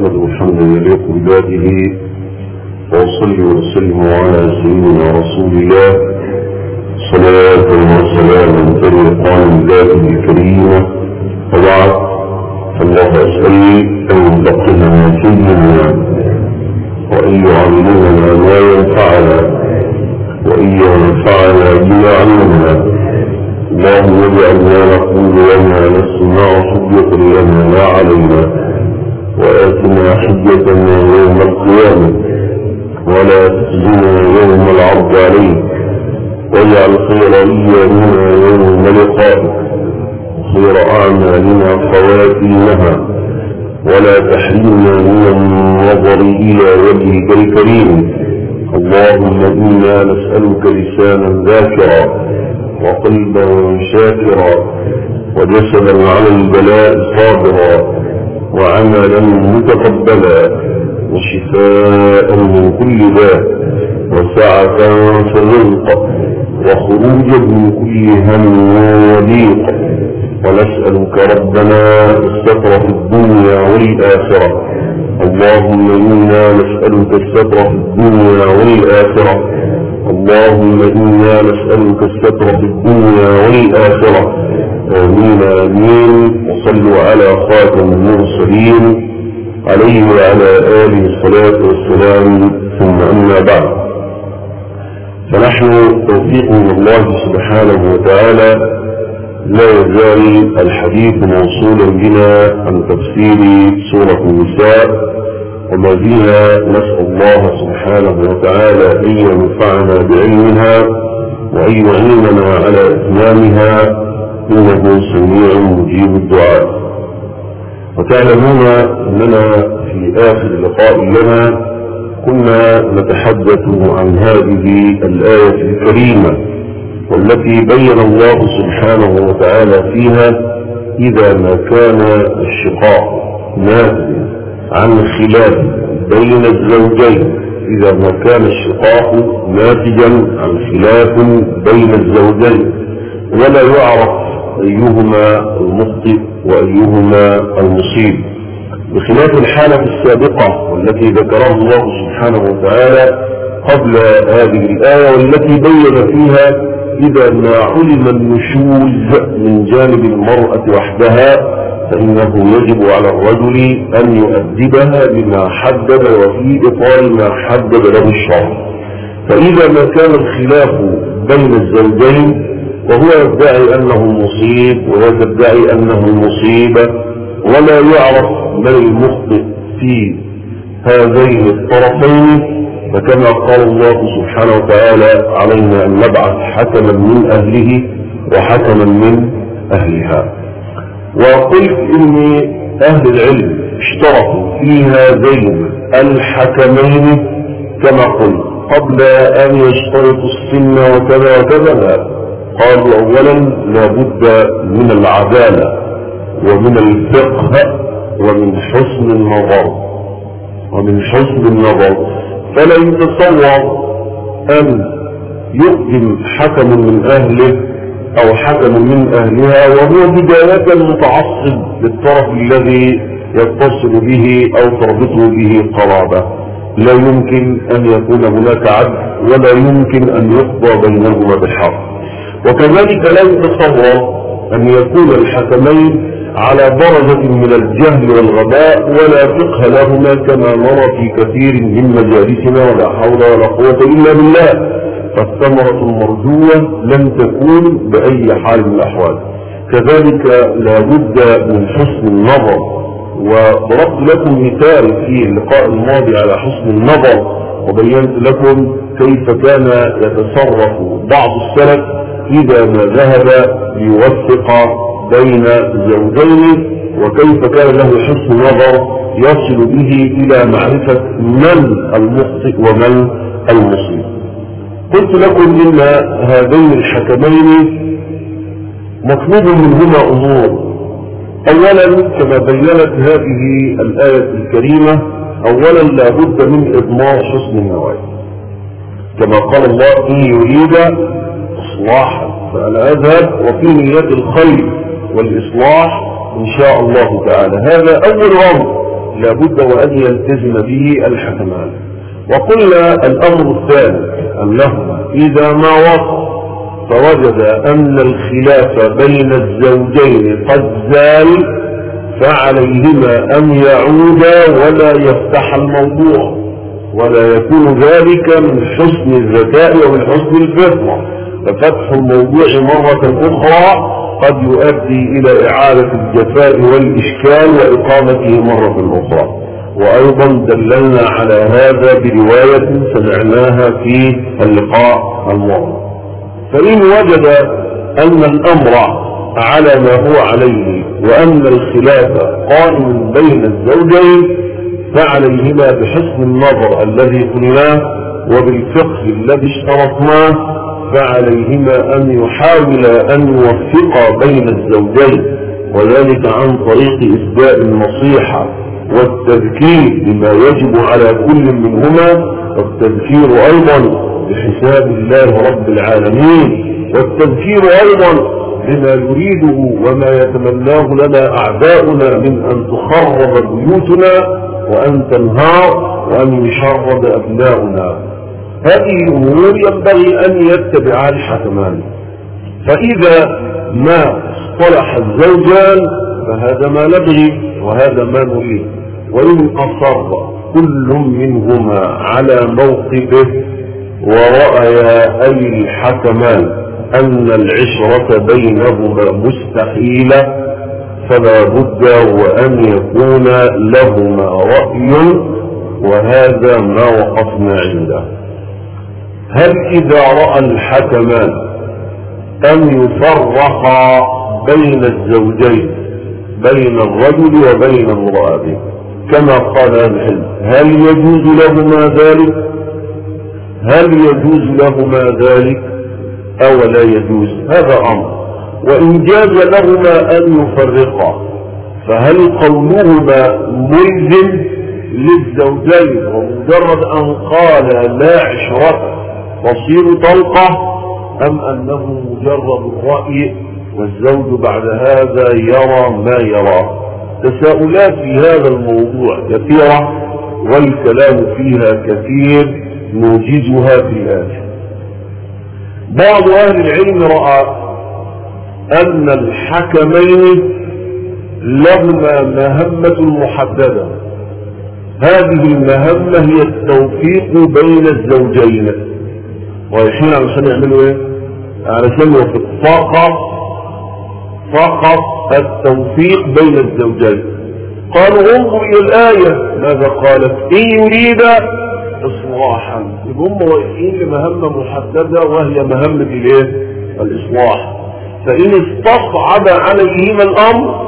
نحمده الحمد يليق بذاته وأصلي وأسلم على سيدنا رسول الله صلاة وسلاما تليقان بذاته الكريمة وبعد فالله أسأل أن يلقنا ما سننا وأن يعلمنا ما ينفعنا وأن ينفعنا بما علمنا اللهم اجعل ما نقول وما نسمع حجة لنا لا علينا وآتنا حجتنا يوم القيامة ولا تخزنا يوم العرض عليك واجعل خير أيامنا يوم لقائك خير أعمالنا خواتيمها ولا تحرمنا من النظر إلى وجهك الكريم اللهم إنا نسألك لسانا ذاكرا وقلبا شاكرا وجسدا على البلاء صابرا وعملا متقبلا وشفاء من كل داء وسعة في الرزق وخروجا من كل هم وضيق ونسألك ربنا الستر في الدنيا والآخرة اللهم إنا نسألك الستر في الدنيا والآخرة اللهم إنا نسألك الستر في الدنيا والآخرة آمين آمين وصلوا على خاتم المرسلين عليه وعلى آله الصلاة والسلام ثم أما بعد فنحن توفيق من الله سبحانه وتعالى لا يزال الحديث موصولا بنا عن تفسير سورة النساء وما زلنا نسأل الله سبحانه وتعالى أن ينفعنا بعلمها وأن يعيننا على إتمامها إنه سميع مجيب الدعاء وتعلمون أننا في آخر لقاء لنا كنا نتحدث عن هذه الآية الكريمة والتي بين الله سبحانه وتعالى فيها إذا ما كان الشقاق نازل عن خلاف بين الزوجين إذا ما كان الشقاق ناتجا عن خلاف بين الزوجين ولا يعرف أيهما المخطئ وأيهما المصيب بخلاف الحالة السابقة والتي ذكرها الله سبحانه وتعالى قبل هذه الآية والتي بين فيها إذا ما علم النشوز من جانب المرأة وحدها فإنه يجب على الرجل أن يؤدبها بما حدد وفي إطار ما حدد له الشرع فإذا ما كان الخلاف بين الزوجين وهو يدعي أنه المصيب وهو يدعي أنه المصيبة ولا يعرف من المخطئ في هذين الطرفين فكما قال الله سبحانه وتعالى علينا أن نبعث حكما من أهله وحكما من أهلها وقلت إن أهل العلم اشترطوا في هذين الحكمين كما قلت قبل أن يشترطوا السن وكذا وكذا قالوا أولا لابد من العدالة ومن الفقه ومن حسن النظر ومن حسن النظر فلا يتصور أن يقدم حكم من أهله أو حكم من أهلها وهو بداية متعصب للطرف الذي يتصل به أو تربطه به قرابة لا يمكن أن يكون هناك عدل ولا يمكن أن يقضى بينهما بالحق وكذلك لا يتصور أن يكون الحكمين على درجة من الجهل والغباء ولا فقه لهما كما نرى في كثير من مجالسنا ولا حول ولا قوة إلا بالله فالثمرة المرجوة لن تكون بأي حال من الأحوال كذلك لا بد من حسن النظر وضربت لكم مثال في اللقاء الماضي على حسن النظر وبينت لكم كيف كان يتصرف بعض السلف إذا ما ذهب ليوفق بين زوجين وكيف كان له حسن نظر يصل به إلى معرفة من المخطئ ومن المصيب قلت لكم إن هذين الحكمين مطلوب منهما أمور أولا كما بينت هذه الآية الكريمة أولا لا بد من إضمار حسن النوايا كما قال الله إن يريد إصلاحا فأنا أذهب وفي نية الخير والإصلاح إن شاء الله تعالى هذا أول أمر لابد وأن يلتزم به الحكمان وقلنا الأمر الثالث أنه إذا ما وصل فوجد أن الخلاف بين الزوجين قد زال فعليهما أن يعودا ولا يفتح الموضوع ولا يكون ذلك من حسن الذكاء ومن حسن الفطرة ففتح الموضوع مرة أخرى قد يؤدي إلى إعادة الجفاء والإشكال وإقامته مرة أخرى وأيضا دللنا على هذا برواية سمعناها في اللقاء الماضي فإن وجد أن الأمر على ما هو عليه وأن الخلاف قائم بين الزوجين فعليهما بحسن النظر الذي قلناه وبالفقه الذي اشترطناه فعليهما أن يحاولا أن يوفقا بين الزوجين وذلك عن طريق إسداء النصيحة والتذكير بما يجب على كل منهما والتذكير أيضا بحساب الله رب العالمين والتذكير أيضا بما يريده وما يتمناه لنا أعداؤنا من أن تخرب بيوتنا وأن تنهار وأن يشرد أبناؤنا هذه الأمور ينبغي أن يتبعها الحكمان فإذا ما اصطلح الزوجان فهذا ما نبغي وهذا ما نريد وإن أصر كل منهما على موقفه ورأيا أي الحكمان أن العشرة بينهما مستحيلة فلا بد وأن يكون لهما رأي وهذا ما وقفنا عنده هل إذا رأى الحكمان أن يفرقا بين الزوجين بين الرجل وبين امرأته كما قال العلم هل يجوز لهما ذلك هل يجوز لهما ذلك أو لا يجوز هذا أمر وإن جاز لهما أن يفرقا فهل قولهما ملزم للزوجين ومجرد أن قال لا عشرة تصير طلقة أم أنه مجرد الرأي والزوج بعد هذا يرى ما يرى تساؤلات في هذا الموضوع كثيرة والكلام فيها كثير نوجزها في الآخر بعض أهل العلم رأى أن الحكمين لهما مهمة محددة هذه المهمة هي التوفيق بين الزوجين رايحين علشان يعملوا ايه علشان يوفق فقط فقط التوفيق بين الزوجين قالوا انظر الى الآية ماذا قالت ان يريد اصلاحا يبقى هم رايحين لمهمة محددة وهي مهمة الايه الاصلاح فان استصعب عليهما الامر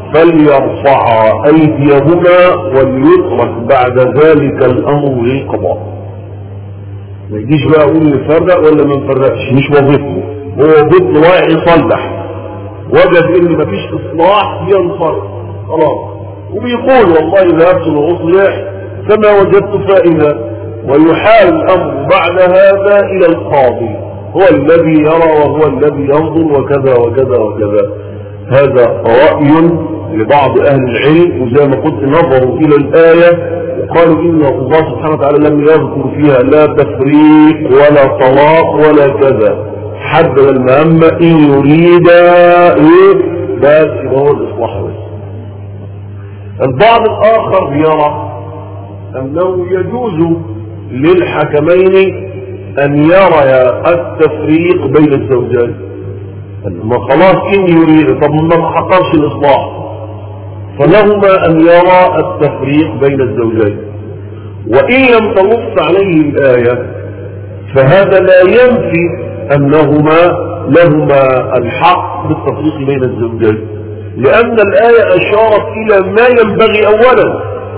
فليرفعا ايديهما وليترك بعد ذلك الامر للقضاء ما يجيش بقى اقول نفرق ولا ما نفرقش مش وظيفته هو وظيفته رايح يصلح وجد ان مفيش اصلاح ينفرق خلاص وبيقول والله ذهبت لاصلح فما وجدت فائده ويحال الامر بعد هذا الى القاضي هو الذي يرى وهو الذي ينظر وكذا وكذا وكذا هذا رأي لبعض أهل العلم وزي ما قلت نظروا إلى الآية وقالوا إن الله سبحانه وتعالى لم يذكر فيها لا تفريق ولا طلاق ولا كذا حدد المهمة إن يريد إيه بس هو الإصلاح بس البعض الآخر يرى أنه يجوز للحكمين أن يرى التفريق بين الزوجين ما خلاص إن يريد طب ما حقرش الإصلاح فلهما أن يرى التفريق بين الزوجين وإن لم تنص عليه الآية فهذا لا ينفي أنهما لهما الحق بالتفريق بين الزوجين لأن الآية أشارت إلى ما ينبغي أولا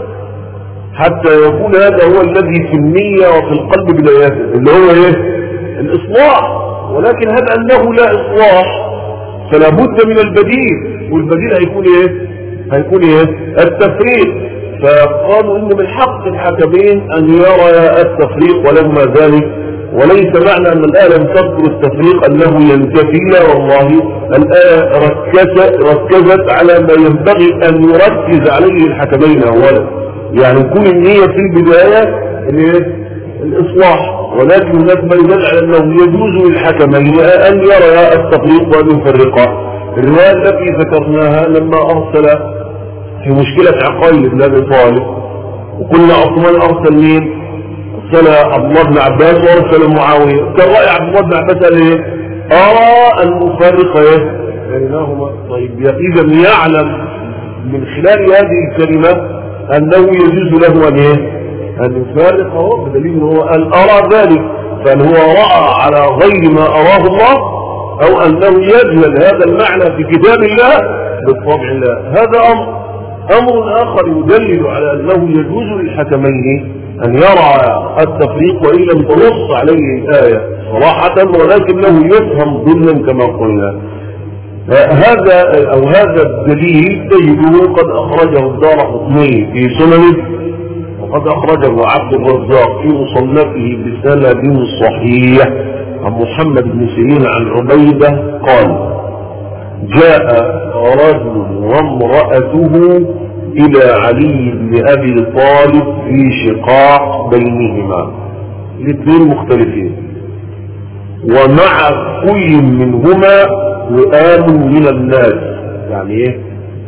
حتى يكون هذا هو الذي في النية وفي القلب بدايته اللي هو ايه الإصلاح ولكن هذا أنه لا إصلاح فلا بد من البديل والبديل هيكون ايه هيكون ايه التفريق فقالوا ان من حق الحكمين ان يرى التفريق ولما ذلك وليس معنى أن الآية لم تذكر التفريق أنه ينتفي لا والله الآية ركزت, ركزت على ما ينبغي أن يركز عليه الحكمين أولا يعني كل النية في البداية الإصلاح ولكن هناك ما يدل على أنه يجوز للحكمين أن يرى التفريق وأن يفرقا الرواية التي ذكرناها لما أرسل في مشكلة عقائل بن أبي طالب وقلنا عثمان أرسل مين؟ أرسل عبد الله بن عباس وأرسل معاوية كان رأي عبد الله بن عباس قال إيه؟ أرى أن نفرق إيه؟ بينهما طيب إذا يعلم من خلال هذه الكلمة أنه يجوز له أن إيه؟ أن يفارق هو بدليل هو أن أرى ذلك فهل هو رأى على غير ما أراه الله أو أنه يجهل هذا المعنى في كتاب الله بالطبع الله هذا أمر أمر آخر يدلل على أنه يجوز للحكمين أن يرى التفريق وإن لم تنص عليه الآية صراحة ولكنه يفهم ضمنا كما قلنا هذا أو هذا الدليل تجده قد أخرجه الدار قطني في سننه وقد أخرجه عبد الرزاق في مصنفه بسند صحيح عن محمد بن سيرين عن عبيدة قال جاء رجل وامرأته إلى علي بن أبي طالب في شقاق بينهما الاثنين مختلفين ومع كل منهما وآم من الناس يعني ايه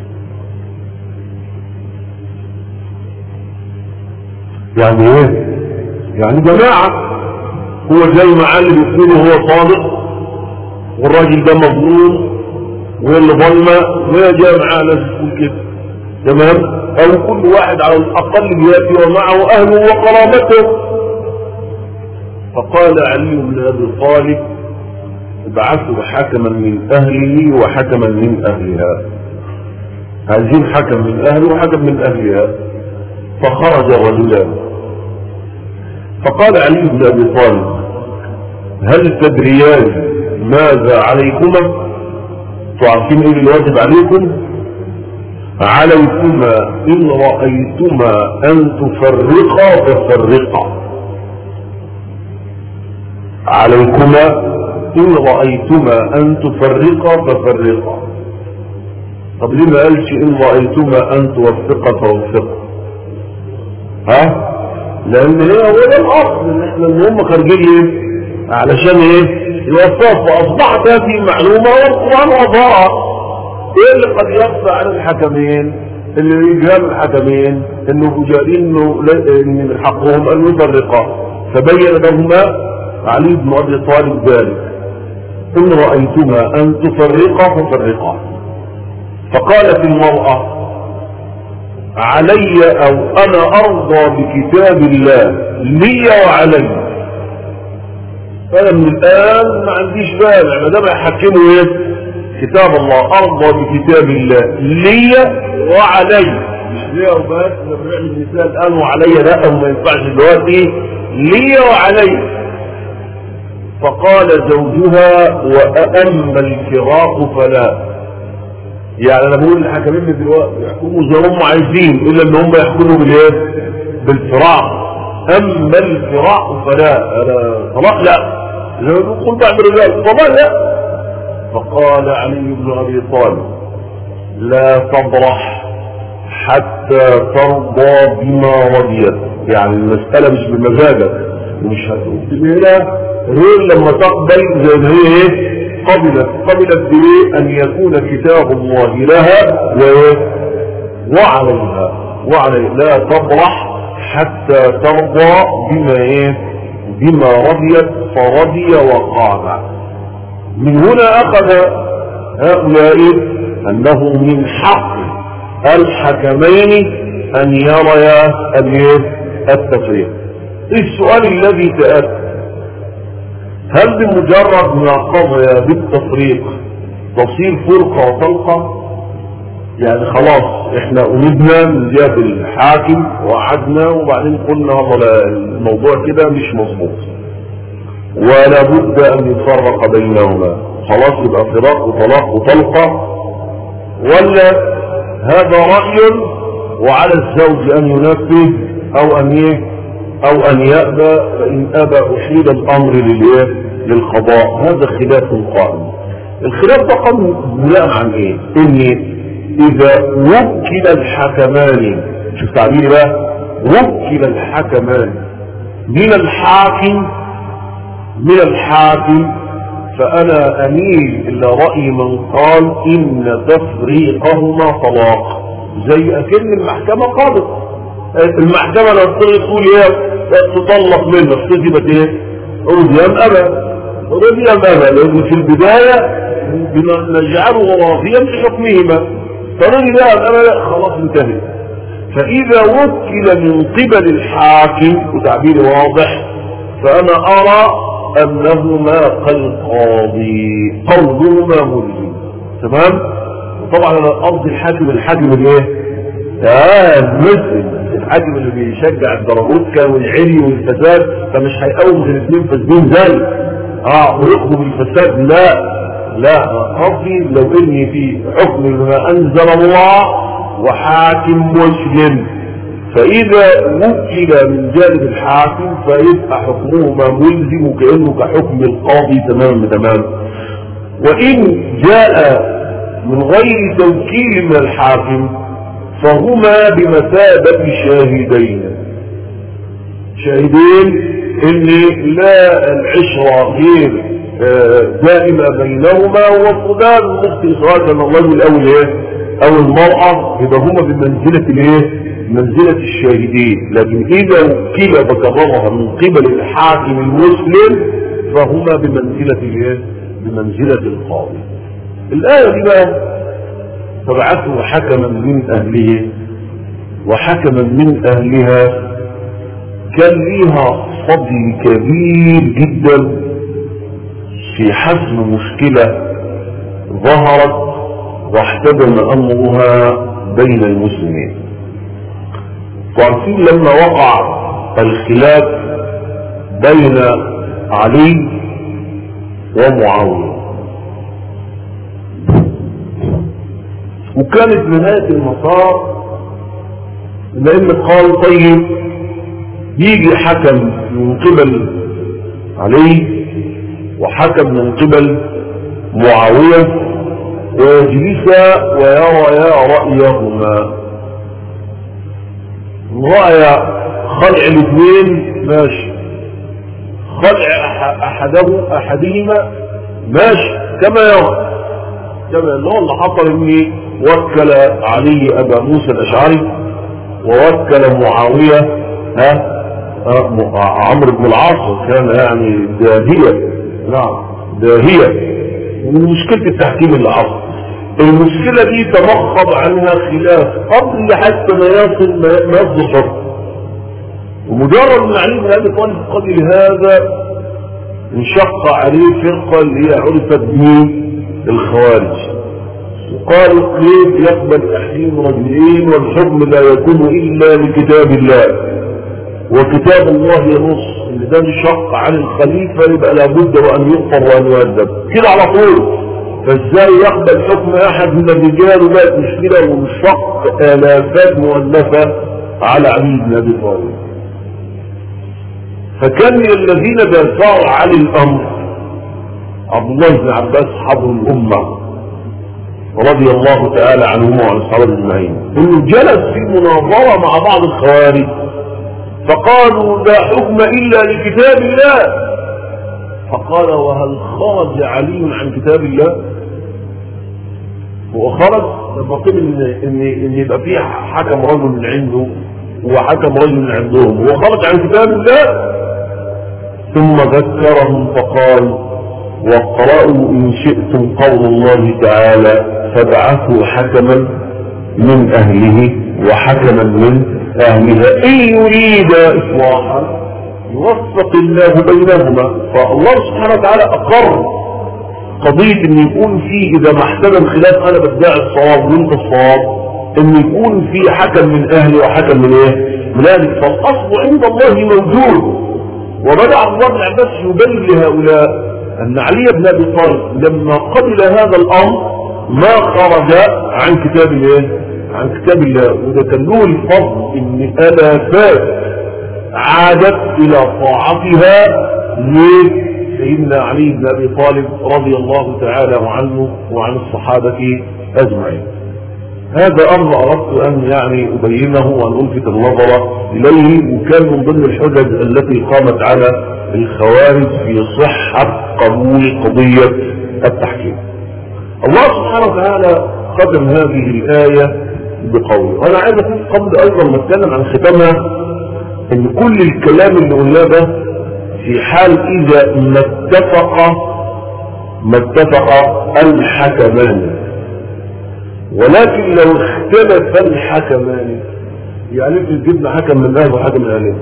يعني ايه يعني جماعة هو زي ما علي بيقول هو صادق والراجل ده مظلوم واللي ظلمه وهي جامعة ناس تقول كده تمام او كل واحد على الاقل ياتي ومعه اهله وقرابته فقال علي بن ابي طالب ابعثوا حكما من اهله وحكما من اهلها عايزين حكم من اهله وحكم من اهلها فخرج رجلان فقال علي بن أبي طالب هل تدريان ماذا عليكما تعرفين ايه الواجب عليكم عليكما إن رأيتما أن تفرقا ففرقا عليكما إن رأيتما أن تفرقا ففرقا طب ليه ما قالش إن رأيتما أن توفقا فوفقا ها لان هي هو ده الاصل ان احنا ان هم خارجين ايه علشان ايه يوفقوا فاصبحت هذه معلومه والقران وضعها ايه اللي قد يخفى عن الحكمين اللي يجهل الحكمين انه جارين انه من حقهم ان يفرقا فبين لهما علي بن ابي طالب ذلك ان رايتما ان تفرقا ففرقا فقالت المراه علي او انا ارضى بكتاب الله لي وعلي فانا من الان ما عنديش بال ما دام يحكموا ايه كتاب الله ارضى بكتاب الله لي وعلي مش ليا وبس انا بنعمل مثال الان وعلي لا وما ينفعش دلوقتي لي وعلي فقال زوجها واما الفراق فلا يعني انا بقول الحكمين من دلوقتي يحكموا زي هم عايزين الا ان هم يحكموا بالايه بالفراق اما الفراق فلا انا طلاق لا زي ما بنقول بعد الرجال طلاق لا فقال علي بن ابي طالب لا تبرح حتى ترضى بما رضيت يعني المسألة مش بمزاجك مش هتقول هنا غير لما تقبل زي ما هي ايه قبلت قبلت بايه ان يكون كتاب الله لها وعليها وعليها لا تبرح حتى ترضى بما ايه بما رضيت فرضي وقام من هنا اخذ هؤلاء انه من حق الحكمين ان يريا التفريق السؤال الذي تأتى هل بمجرد ما قضي بالتفريق تصير فرقة وطلقة يعني خلاص احنا امدنا من جهة الحاكم وقعدنا وبعدين قلنا والله الموضوع كده مش مظبوط ولا بد ان يتفرق بينهما خلاص يبقى فراق وطلاق وطلقة ولا هذا رأي وعلى الزوج ان ينفذ او ان او ان يأبى فان ابى احيل الامر للايه للقضاء هذا خلاف قائم الخلاف ده قائم بناء عن ايه ان اذا وكل الحكمان شوف تعبيري بقى وكل الحكمان من الحاكم من الحاكم فأنا أميل إلى رأي من قال إن تفريقهما طلاق زي أكن المحكمة قالت المحكمة لو تقول ايه تطلق منه اختزبت ايه رضي ام ابا رضي ام ابا لان في البداية نجعله راضيا بحكمهما فرضي ام ابا خلاص انتهت فاذا وكل من قبل الحاكم وتعبير واضح فانا ارى انهما كالقاضي قولهما ملزم تمام وطبعا انا قصدي الحاكم الحاكم الايه اه المسلم الحاكم اللي بيشجع الدرجوتكا والعلي والفساد فمش هيقوم غير اثنين فاسدين زي اه ويخرج الفساد لا لا قصدي لو اني في حكم بما انزل الله وحاكم مسلم فاذا وكل من جانب الحاكم فيبقى حكمهما ملزم كانه كحكم القاضي تمام تمام وان جاء من غير توكيل من الحاكم فهما بمثابة شاهدين شاهدين ان لا العشرة غير دائمة بينهما والصدام المخطئ سواء كان الرجل او الايه او المرأة يبقى هما بمنزلة الايه منزلة الشاهدين لكن اذا وكل بكررها من قبل الحاكم المسلم فهما بمنزلة الايه بمنزلة القاضي الآية دي بقى فبعثوا حكما من أهله وحكما من أهلها كان ليها فضل كبير جدا في حسم مشكلة ظهرت واحتدم أمرها بين المسلمين وعارفين لما وقع الخلاف بين علي ومعاوية وكانت نهاية المسار لأن قال طيب يجي حكم من قبل علي وحكم من قبل معاوية ويجلسا ويريا رأيهما رأي خلع الاثنين ماشي خلع أحده أحدهما ماشي كما يرى كما اللي هو اللي حصل اني وكل علي ابا موسى الاشعري ووكل معاوية ها عمرو بن العاص كان يعني داهية نعم داهية ومشكلة التحكيم اللي حصل المشكلة دي تمخض عنها خلاف قبل حتى ما يصل ما يصل حكم ومجرد من علي بن ابي طالب قبل هذا انشق عليه فرقة اللي هي عرفت به الخوارج وقالوا كيف يقبل تحريم رجلين والحكم لا يكون الا لكتاب الله وكتاب الله ينص ان ده انشق عن الخليفة يبقى لابد وان يقر وان يؤدب كده على طول فازاي يقبل حكم احد من الرجال وبقت مشكلة وانشق الافات مؤلفة على علي بن ابي طالب فكان من الذين دافعوا عن الامر عبد الله بن عباس حبر الامة رضي الله تعالى عنهما وعن الصحابة اجمعين انه جلس في مناظرة مع بعض الخوارج فقالوا لا حكم الا لكتاب الله فقال وهل خرج علي عن كتاب الله هو خرج لما قيل ان ان ان يبقى في حكم رجل من عنده وحكم رجل من عندهم هو خرج عن كتاب الله ثم ذكرهم فقال واقرأوا إن شئتم قول الله تعالى فابعثوا حكما من أهله وحكما من أهلها إن يريد إصلاحا يوفق الله بينهما فالله سبحانه وتعالى أقر قضية ان يكون في اذا ما احتمل خلاف انا بدعي الصواب وانت الصواب ان يكون في حكم من اهلي وحكم من ايه من اهلي فالاصل عند الله موجود وبدأ عبد الله بن عباس يبين لهؤلاء ان علي بن ابي طالب لما قبل هذا الامر ما خرج عن كتاب الله عن كتاب الله وده كان له الفضل ان الافات عادت الى طاعتها لسيدنا علي بن ابي طالب رضي الله تعالى عنه وعن الصحابة اجمعين هذا امر اردت ان يعني ابينه وان الفت النظر اليه وكان من ضمن الحجج التي قامت على الخوارج في صحة قبول قضية التحكيم الله سبحانه وتعالى ختم هذه الآية بقوله وانا عايز اقول قبل ايضا ما اتكلم عن ختامها ان كل الكلام اللي قلناه ده في حال اذا ما اتفق ما اتفق الحكمان ولكن لو اختلف الحكمان يعني انت جبنا حكم من اهل وحكم من اهلين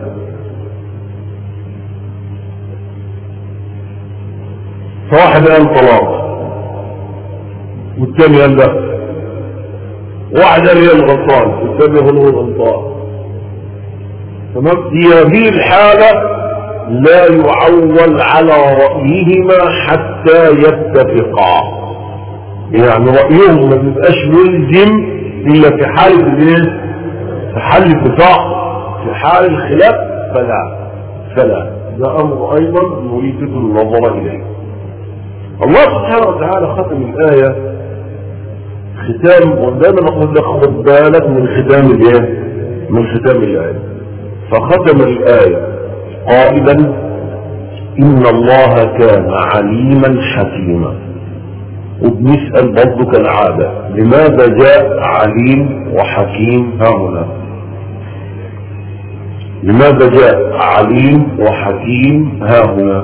فواحد قال طلاق والثاني قال لا واحد قال هي الغلطان والثاني هو الغلطان تمام في هذه الحالة لا يعول على رأيهما حتى يتفقا يعني رأيهم ما بيبقاش ملزم إلا في حالة الايه؟ في حال الاتفاق في حال الخلاف فلا فلا ده أمر أيضا نريد النظر إليه الله سبحانه وتعالى ختم الآية ختام ودايما نقول لك خد بالك من ختام الايه من ختام الآية فختم الآية قائلا إن الله كان عليما حكيما وبنسأل برضه كالعادة لماذا جاء عليم وحكيم ها هنا لماذا جاء عليم وحكيم ها هنا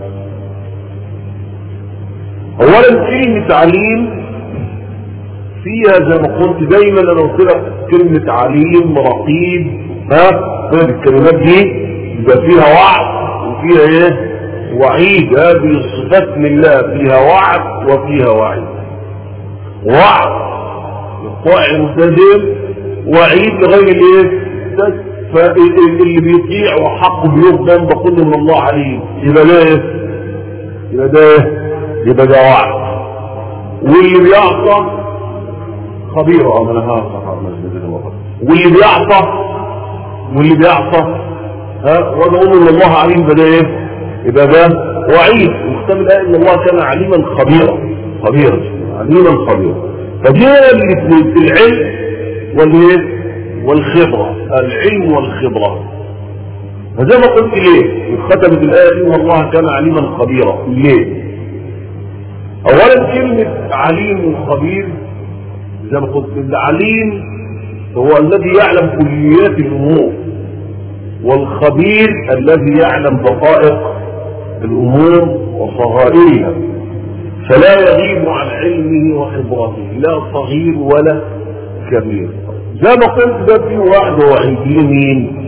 اولا كلمة عليم فيها زي ما قلت دايما انا قلت لك كلمة عليم رقيب ها الكلمات دي يبقى فيها وعد وفيها ايه وعيد هذه الصفات لله فيها وعد وفيها وعيد وعد للطائع الملتزم وعيد لغير الايه فاللي بيطيع وحقه بيقدم بقول من الله عليه يبقى ده ايه يبقى ده ايه يبقى ده وعد واللي بيعصى خبير اه انا هعصى واللي بيعصى واللي بيعصى ها ونقول ان الله عليم فده ايه يبقى ده وعيد وختم الايه ان الله كان عليما خبيرا خبيرا عليما خبيرا فجاء الاثنين العلم والايه والخبره العلم والخبره فزي ما قلت ليه ختمت الايه ان الله كان عليما خبيرا ليه اولا كلمه عليم وخبير زي ما قلت العليم هو الذي يعلم كليات الامور والخبير الذي يعلم دقائق الامور وصغائرها فلا يغيب عن علمه وخبرته لا صغير ولا كبير زي ما قلت ده في واحد وعيد مين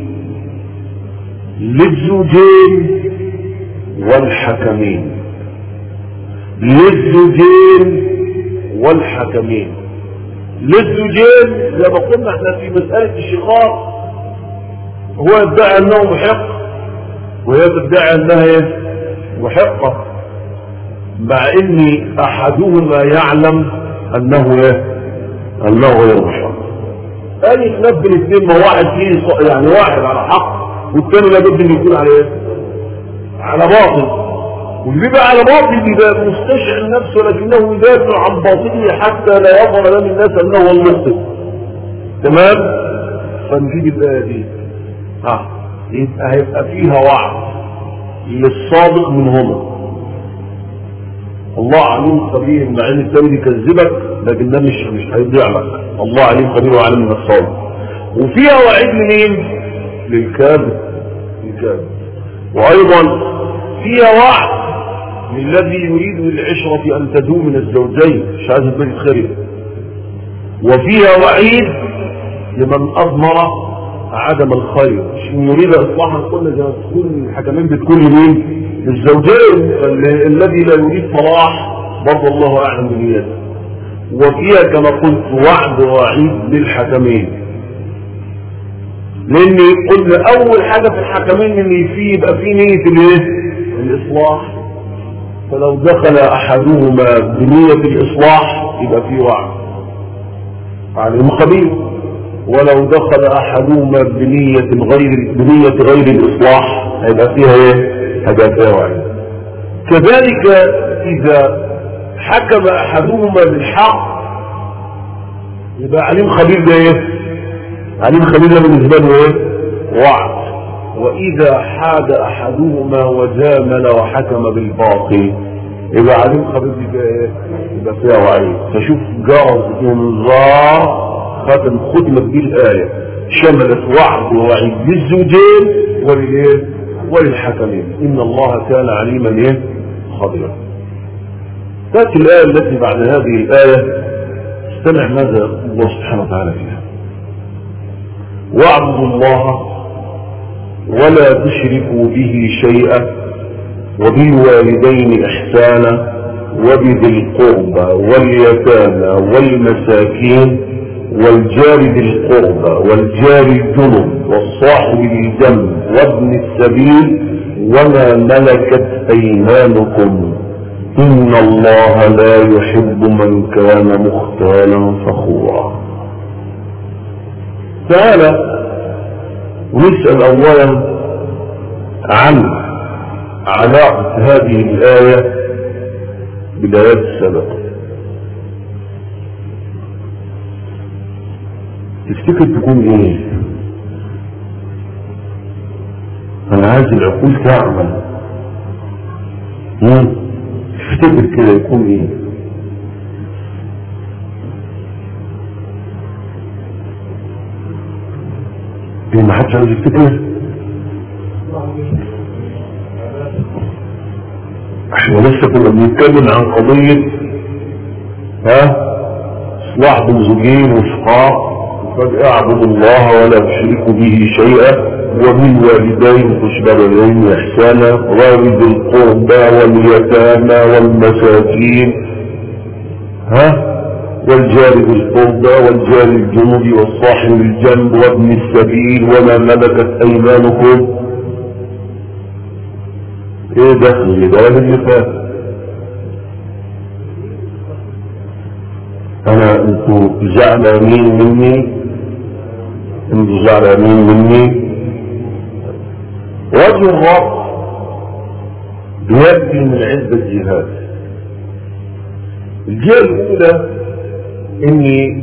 للزوجين والحكمين للزوجين والحكمين للزوجين زي ما قلنا احنا في مسألة الشقاق هو يدعي انه محق وهي تدعي انها ايه محقة مع ان احدهما يعلم انه ايه انه غير محق اي خلاف بين الاثنين ما واحد فيه يعني واحد على حق والثاني لابد ان يكون على ايه على باطل واللي بيبقى على باطل بيبقى مستشعر نفسه لكنه يدافع عن باطله حتى لا يظهر امام الناس انه هو المخطئ تمام فنجيب الايه دي ها يبقى هيبقى فيها وعد للصادق منهما الله عليم خبير مع ان الثاني بيكذبك لكن ده مش مش هيضيع لك الله عليم خبير وعالم من الصادق وفيها وعيد لمين للكاذب للكاذب وايضا فيها وعد للذي يريد للعشرة أن تدوم من الزوجين مش عايز البيت خير وفيها وعيد لمن أضمر عدم الخير مش يريد إصلاحا قلنا زي ما تكون الحكمين بتكون لمين للزوجين الذي لا يريد صلاح برضه الله أعلم بنيته وفيها كما قلت وعد وعيد للحكمين لان قلنا اول حاجة في الحكمين ان في يبقى في نية الايه الاصلاح فلو دخل احدهما بنية الاصلاح يبقى في وعد عليهم خبير ولو دخل احدهما بنية غير بنية غير الاصلاح هيبقى فيها ايه هيبقى فيها وعيد كذلك اذا حكم احدهما بالحق يبقى عليم خبير ده ايه عليم خبير ده بالنسبة له ايه وعد واذا حاد احدهما وجامل وحكم بالباطل يبقى عليم خبير دي ايه يبقى فيها وعيد فشوف جرس انذار ختم ختمت به الآية شملت وعد ووعيد للزوجين وللايه وللحكمين إن الله كان عليما ايه خبيرا تأتي الآية التي بعد هذه الآية استمع ماذا الله سبحانه وتعالى فيها واعبدوا الله ولا تشركوا به شيئا وبالوالدين إحسانا وبذي القربى واليتامى والمساكين والجار ذي القربى والجار الجنب والصاحب بالجنب وابن السبيل وما ملكت أيمانكم إن الله لا يحب من كان مختالا فخورا تعالى ونسأل أولا عن علاقة هذه الآية بالآيات السابقة تفتكر تكون ايه انا عايز العقول تعمل مم. تفتكر كده يكون ايه ايه ما حدش عايز يفتكر احنا لسه كنا بنتكلم عن قضية ها اصلاح بين زوجين وشقاق فجأة اعبدوا الله ولا تشركوا به شيئا وبالوالدين والدين احسانا وبذي القربى واليتامى والمساكين ها والجار بالقربى والجار الجنوب والصاحب بالجنب وابن السبيل وما ملكت ايمانكم ايه دخل ده اللي فات انا انتوا زعلانين مني انتوا زعلانين مني وجه الرب بيبكي من عدة جهات الجهة الأولى إن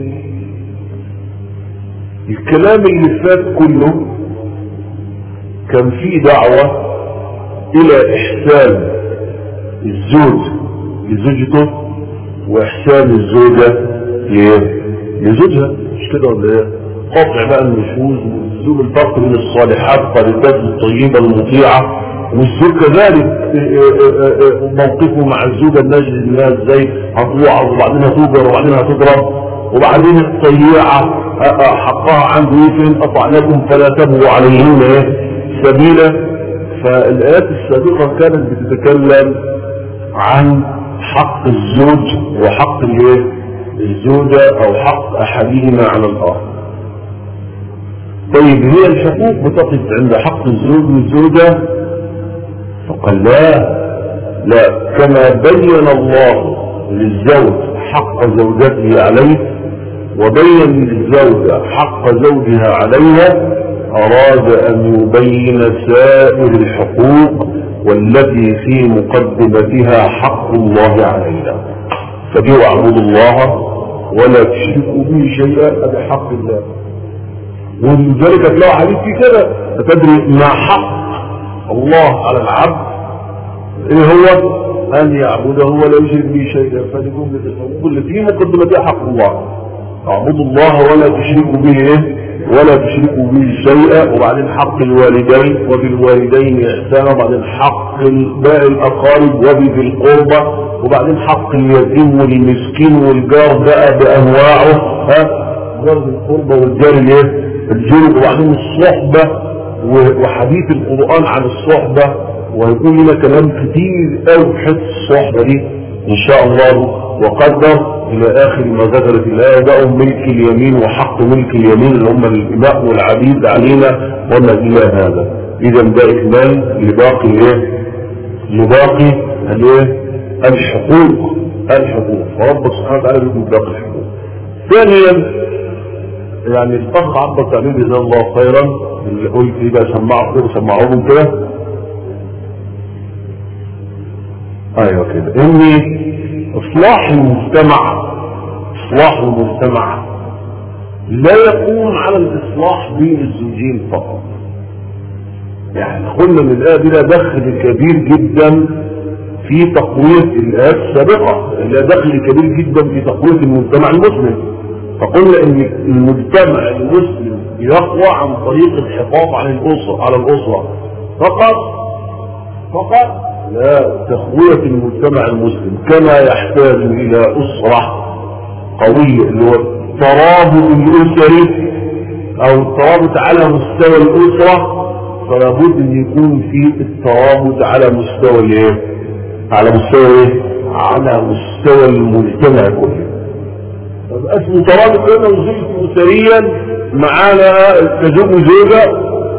الكلام اللي فات كله كان فيه دعوة إلى إحسان الزوج لزوجته وإحسان الزوجة لزوجها مش كده ولا إيه؟ قطع بقى النشوز والزوج الفرق بين الصالحات الطريقات الطيبة المطيعة والزوج كذلك موقفه مع الزوجة الناجز انها ازاي هتوعظ وبعدين هتوجر وبعدين هتضرب وبعدين الطيعة حقها عنده ايه فين اطعناكم فلا تبغوا عليهن ايه سبيلا فالايات السابقة كانت بتتكلم عن حق الزوج وحق الايه الزوجة او حق احدهما على الاخر طيب هي الحقوق بتقف عند حق الزوج والزوجة فقال لا لا كما بين الله للزوج حق زوجته عليه وبين للزوجة حق زوجها عليها أراد أن يبين سائر الحقوق والتي في مقدمتها حق الله علينا فدي اعبدوا الله ولا تشركوا به شيئا هذا حق الله ولذلك تلاقوا حديث في كده فتدري ما حق الله على العبد ايه هو ان يعبده ولا يشرك به شيئا فدي جمله الحقوق اللي في مقدمتها حق الله اعبدوا الله ولا تشركوا به ايه ولا تشركوا به شيئا وبعدين حق الوالدين وبالوالدين احسانا وبعدين حق باقي الاقارب وبذي القربى وبعدين حق اليتيم والمسكين والجار بقى بانواعه ها جار القربى والجار الايه الجنب وبعدين الصحبه وحديث القران عن الصحبه وهيكون لنا كلام كتير قوي في حته الصحبه دي ان شاء الله وقدر الى اخر ما ذكرت الايه بقوا ملك اليمين وحق ملك اليمين اللي هم الاماء والعبيد علينا وما الى هذا اذا ده اكمال لباقي ايه لباقي الايه الحقوق الحقوق فرب سبحانه وتعالى بيقول باقي الحقوق ثانيا يعني الاخ عبد التعليم جزاه الله خيرا اللي قلت لي بقى سمعوا كده سمعوهم كده ايوه كده ان اصلاح المجتمع اصلاح المجتمع لا يكون على الاصلاح بين الزوجين فقط يعني قلنا ان الايه دي لها دخل كبير جدا في تقويه الايات السابقه لها دخل كبير جدا في تقويه المجتمع المسلم فقلنا ان المجتمع المسلم يقوى عن طريق الحفاظ على الاسره على الاسره فقط فقط لا تقويه المجتمع المسلم كما يحتاج الى اسره قويه اللي هو الترابط الاسري او الترابط على مستوى الاسره فلا بد ان يكون في الترابط على مستوى الايه على مستوى ايه على مستوى المجتمع كله طب اسمه ترابط بين وزوج اسريا معانا كزوج وزوجه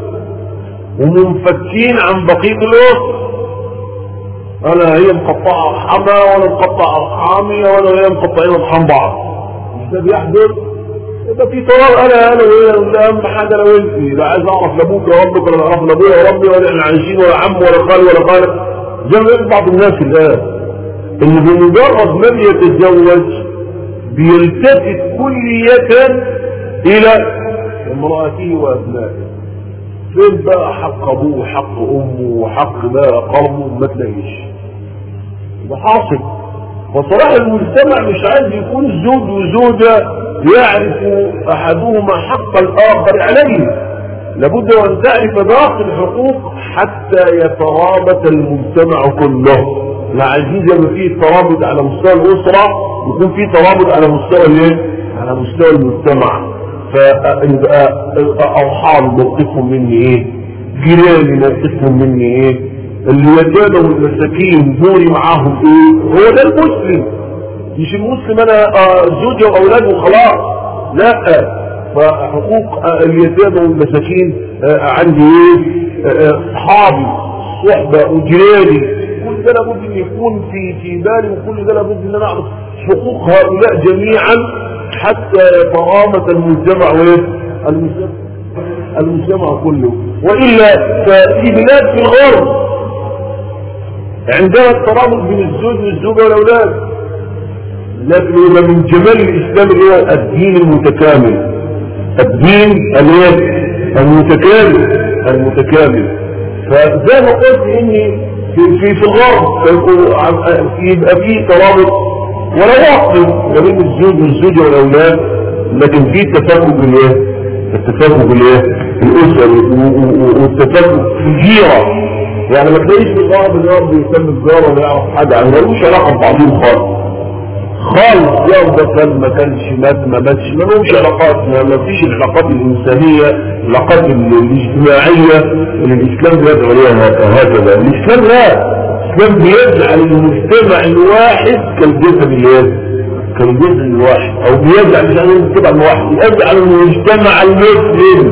ومنفكين عن بقيه الاسره انا هي مقطعه ارحامها وانا مقطع ارحامي وانا وهي مقطعين ارحام بعض مش ده بيحدث يبقى في طلاب انا انا وهي ده اهم حاجه انا وانت لا عايز اعرف لا ابوك ولا ربك ولا اعرف لا ابويا ولا ربي ولا احنا عايشين ولا عم ولا خال ولا خالة زي ما يقول بعض الناس الان اللي بمجرد ما بيتزوج بيلتفت كلية الى امرأته وابنائه فين بقى حق ابوه وحق امه وحق بقى قومه ما تلاقيش ده حاصل فصراحة المجتمع مش عايز يكون زوج وزوجة يعرف احدهما حق الاخر عليه لابد ان تعرف باقي الحقوق حتى يترابط المجتمع كله لا عايزين زي ما فيه ترابط على مستوى الاسرة يكون فيه ترابط على مستوى الايه على مستوى المجتمع فيبقى ارحام موقفهم مني ايه جيراني موقفهم مني ايه اليتامى والمساكين دوري معاهم ايه هو ده المسلم مش المسلم انا زوجي واولاد وخلاص لا فحقوق اليتامى والمساكين عندي ايه اصحابي صحبة وجيراني كل ده لابد ان يكون في في بالي وكل ده لابد ان انا اعرف حقوق هؤلاء جميعا حتى يترامت المجتمع وايه المجتمع المجتمع كله والا ففي بلاد في الغرب عندها الترابط بين الزوج والزوجه والاولاد لكن يبقى من جمال الاسلام اللي هو الدين المتكامل الدين الايه المتكامل المتكامل فزي ما قلت اني في في, في الغرب يبقى في ترابط ولا واقف ما بين الزوج والزوجه والاولاد لكن في تفاهم بالايه التفاهم بالايه الاسري والتفاهم في الجيره يعني ما تلاقيش في الغرب اللي هو بيهتم بالجاره ولا يعرف حاجه عنه ملوش علاقه ببعضهم خالص خالص يوم ده كان ما كانش مات ما ماتش ما لهمش علاقات ما فيش العلاقات الانسانيه العلاقات الاجتماعيه اللي الاسلام بيدعو عليها هكذا الاسلام لا الاسلام بيجعل المجتمع الواحد كالجسد الواحد كالجسد الواحد او بيجعل مش عايز المجتمع الواحد يجعل المجتمع المسلم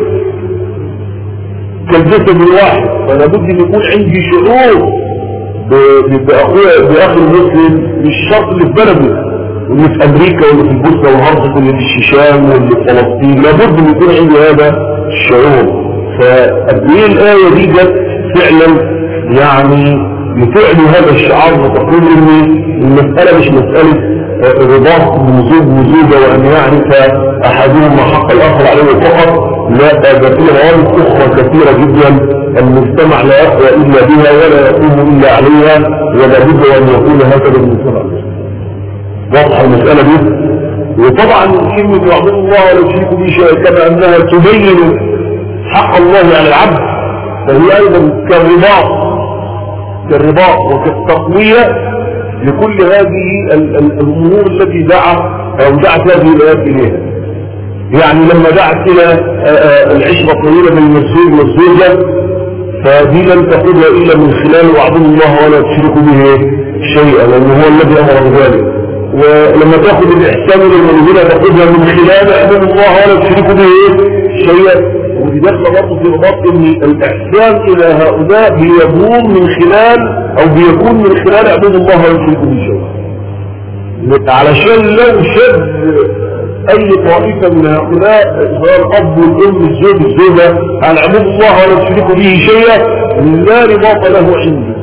كالجسد الواحد فلا بد ان يكون عندي شعور باخويا باخي المسلم مش شرط اللي في بلده واللي في امريكا واللي في البوسنه والهرسك واللي في الشيشان واللي في فلسطين لابد ان يكون عندي هذا الشعور فقد ايه الايه دي جت فعلا يعني لفعل هذا الشعار وتقول ان المساله مش مساله رباط وزوج وزوجه وان يعرف احدهما حق الاخر عليه فقط لا ده في روابط اخرى كثيره جدا المجتمع لا يقوى الا بها ولا يقوم الا عليها ولا بد ان يكون هكذا المجتمع واضحه المساله دي وطبعا كلمه يعبد الله ولا يشرك به شيئا كما انها تبين حق الله على العبد فهي ايضا كالرباط كالرباط وكالتقويه لكل هذه الامور التي دعا او دعت هذه الايات اليها يعني لما دعت الى العشرة الطويلة بين الزوج والزوجة فدي لم تقودها الا من خلال وعد الله ولا تشركوا به شيئا لانه هو الذي امر بذلك ولما تاخذ الاحسان للمنزلة تاخذها من خلال اعبد الله ولا تشركوا به شيئا ودي داخله برضه في رباط ان الاحسان الى هؤلاء بيكون من خلال او بيكون من خلال اعبد الله ولا تشركوا به شيئا علشان لو شد اي طائفة من هؤلاء سواء الاب والام الزوج الزوجة عن عبود الله ولا تشركوا به شيئا لا رباط له عندي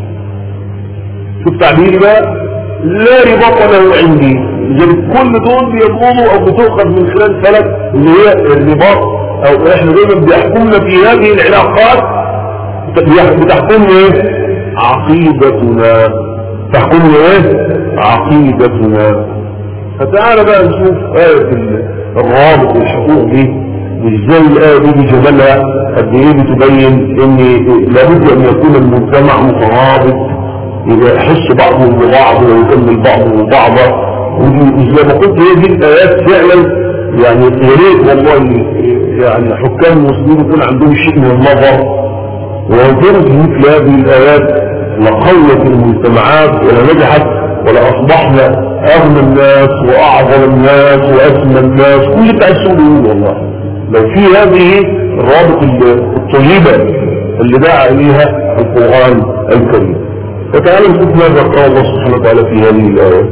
شوف تعبيري بقى لا رباط له عندي لذلك كل دول بيضمنوا او بتؤخذ من خلال فلك اللي هي الرباط او احنا دايما بيحكمنا في هذه العلاقات بتحكمنا ايه عقيدتنا تحكمنا ايه عقيدتنا فتعالى بقى نشوف آية الرابط والحقوق دي وازاي الآية دي بجمالها قد ايه بتبين ان لابد ان يكون المجتمع مترابط يبقى يحس بعضهم ببعض ويكمل بعضه ببعضه وزي ما قلت هي دي الآيات فعلا يعني يا ريت والله يعني حكام المسلمين يكون عندهم شيء من النظر وينظروا في مثل هذه الآيات لقوت المجتمعات ولا نجحت ولا أصبحنا أغنى الناس وأعظم الناس وأسمى الناس كل بتاع السؤال والله لو في هذه الرابط الطيبة اللي دعا إليها القرآن الكريم فتعالوا نشوف ماذا قال الله سبحانه وتعالى في هذه الآية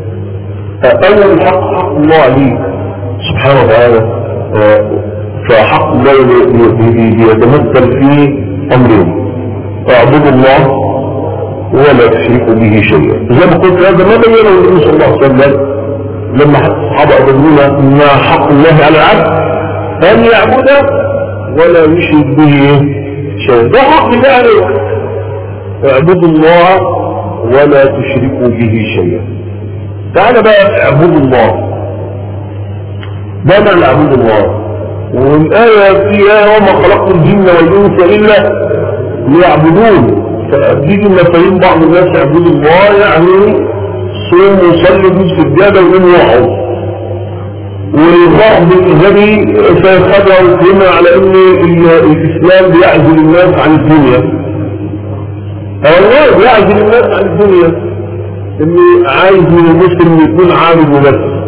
أول حق حق الله عليك سبحانه وتعالى فحق الله يتمثل في أمرين اعبدوا الله ولا تشركوا به شيئا زي ما قلت هذا ما بينه النبي صلى الله عليه وسلم لما الصحابه قالوا ما حق الله على العبد ان يعبده ولا يشرك به شيئا ده حق الله عليك اعبدوا الله ولا تشركوا به شيئا تعالى بقى اعبدوا الله ده معنى اعبدوا الله والآية فيها وما خلقت الجن والإنس إلا ليعبدون فبيجي مفاهيم بعض الناس يعبدوا الله يعني صوم وصلي في السجادة ويقوم يقعد والبعض الغبي فيخدع الكلمة على ان الاسلام بيعزل الناس عن الدنيا والله بيعزل الناس عن الدنيا ان عايز من المسلم يكون عابد وبس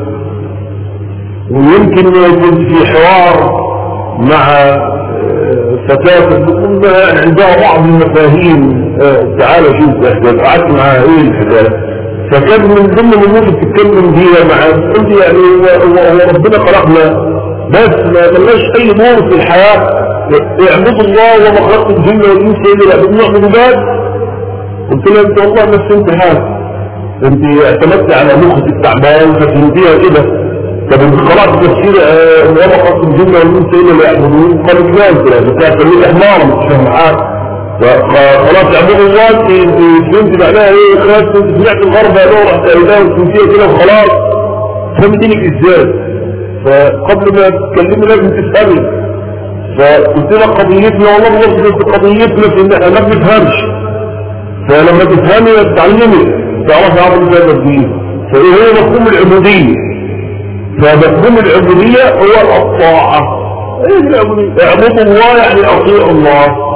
ويمكن يكون في حوار مع فتاة تكون عندها بعض المفاهيم تعالى شوف احنا قعدت معاها ايه الحكايه فكان من ضمن الامور اللي بتتكلم فيها مع قلت يعني هو ربنا خلقنا بس ما ملناش اي دور في الحياه اعبدوا الله وما خلقت الجن والانس الا يعبدوا نعبدوا بس قلت لها انت والله نفس انت حاجه انت اعتمدت على مخك التعبان ففهمتيها كده طب انت قرات تفسير وما خلقت الجن والانس الا يعبدون قالت لا انت بتاع تقول احمار مش فاهم حاجه خلاص يعبدوا الله فهمت معناها ايه خلاص كنت سمعت الغرب قالوا رحت قايلها وكنتيها كده وخلاص فهمتني ازاي فقبل ما تتكلمي لازم تفهمي فقلت لك قضيتنا والله بنفس قضيتنا في ان احنا ما بنفهمش فلما تفهمي تتعلمي تعرفي عمل هذا الدين فايه هو مفهوم العبوديه فمفهوم العبوديه هو الطاعه ايه العبوديه اعبدوا الله يعني اطيعوا الله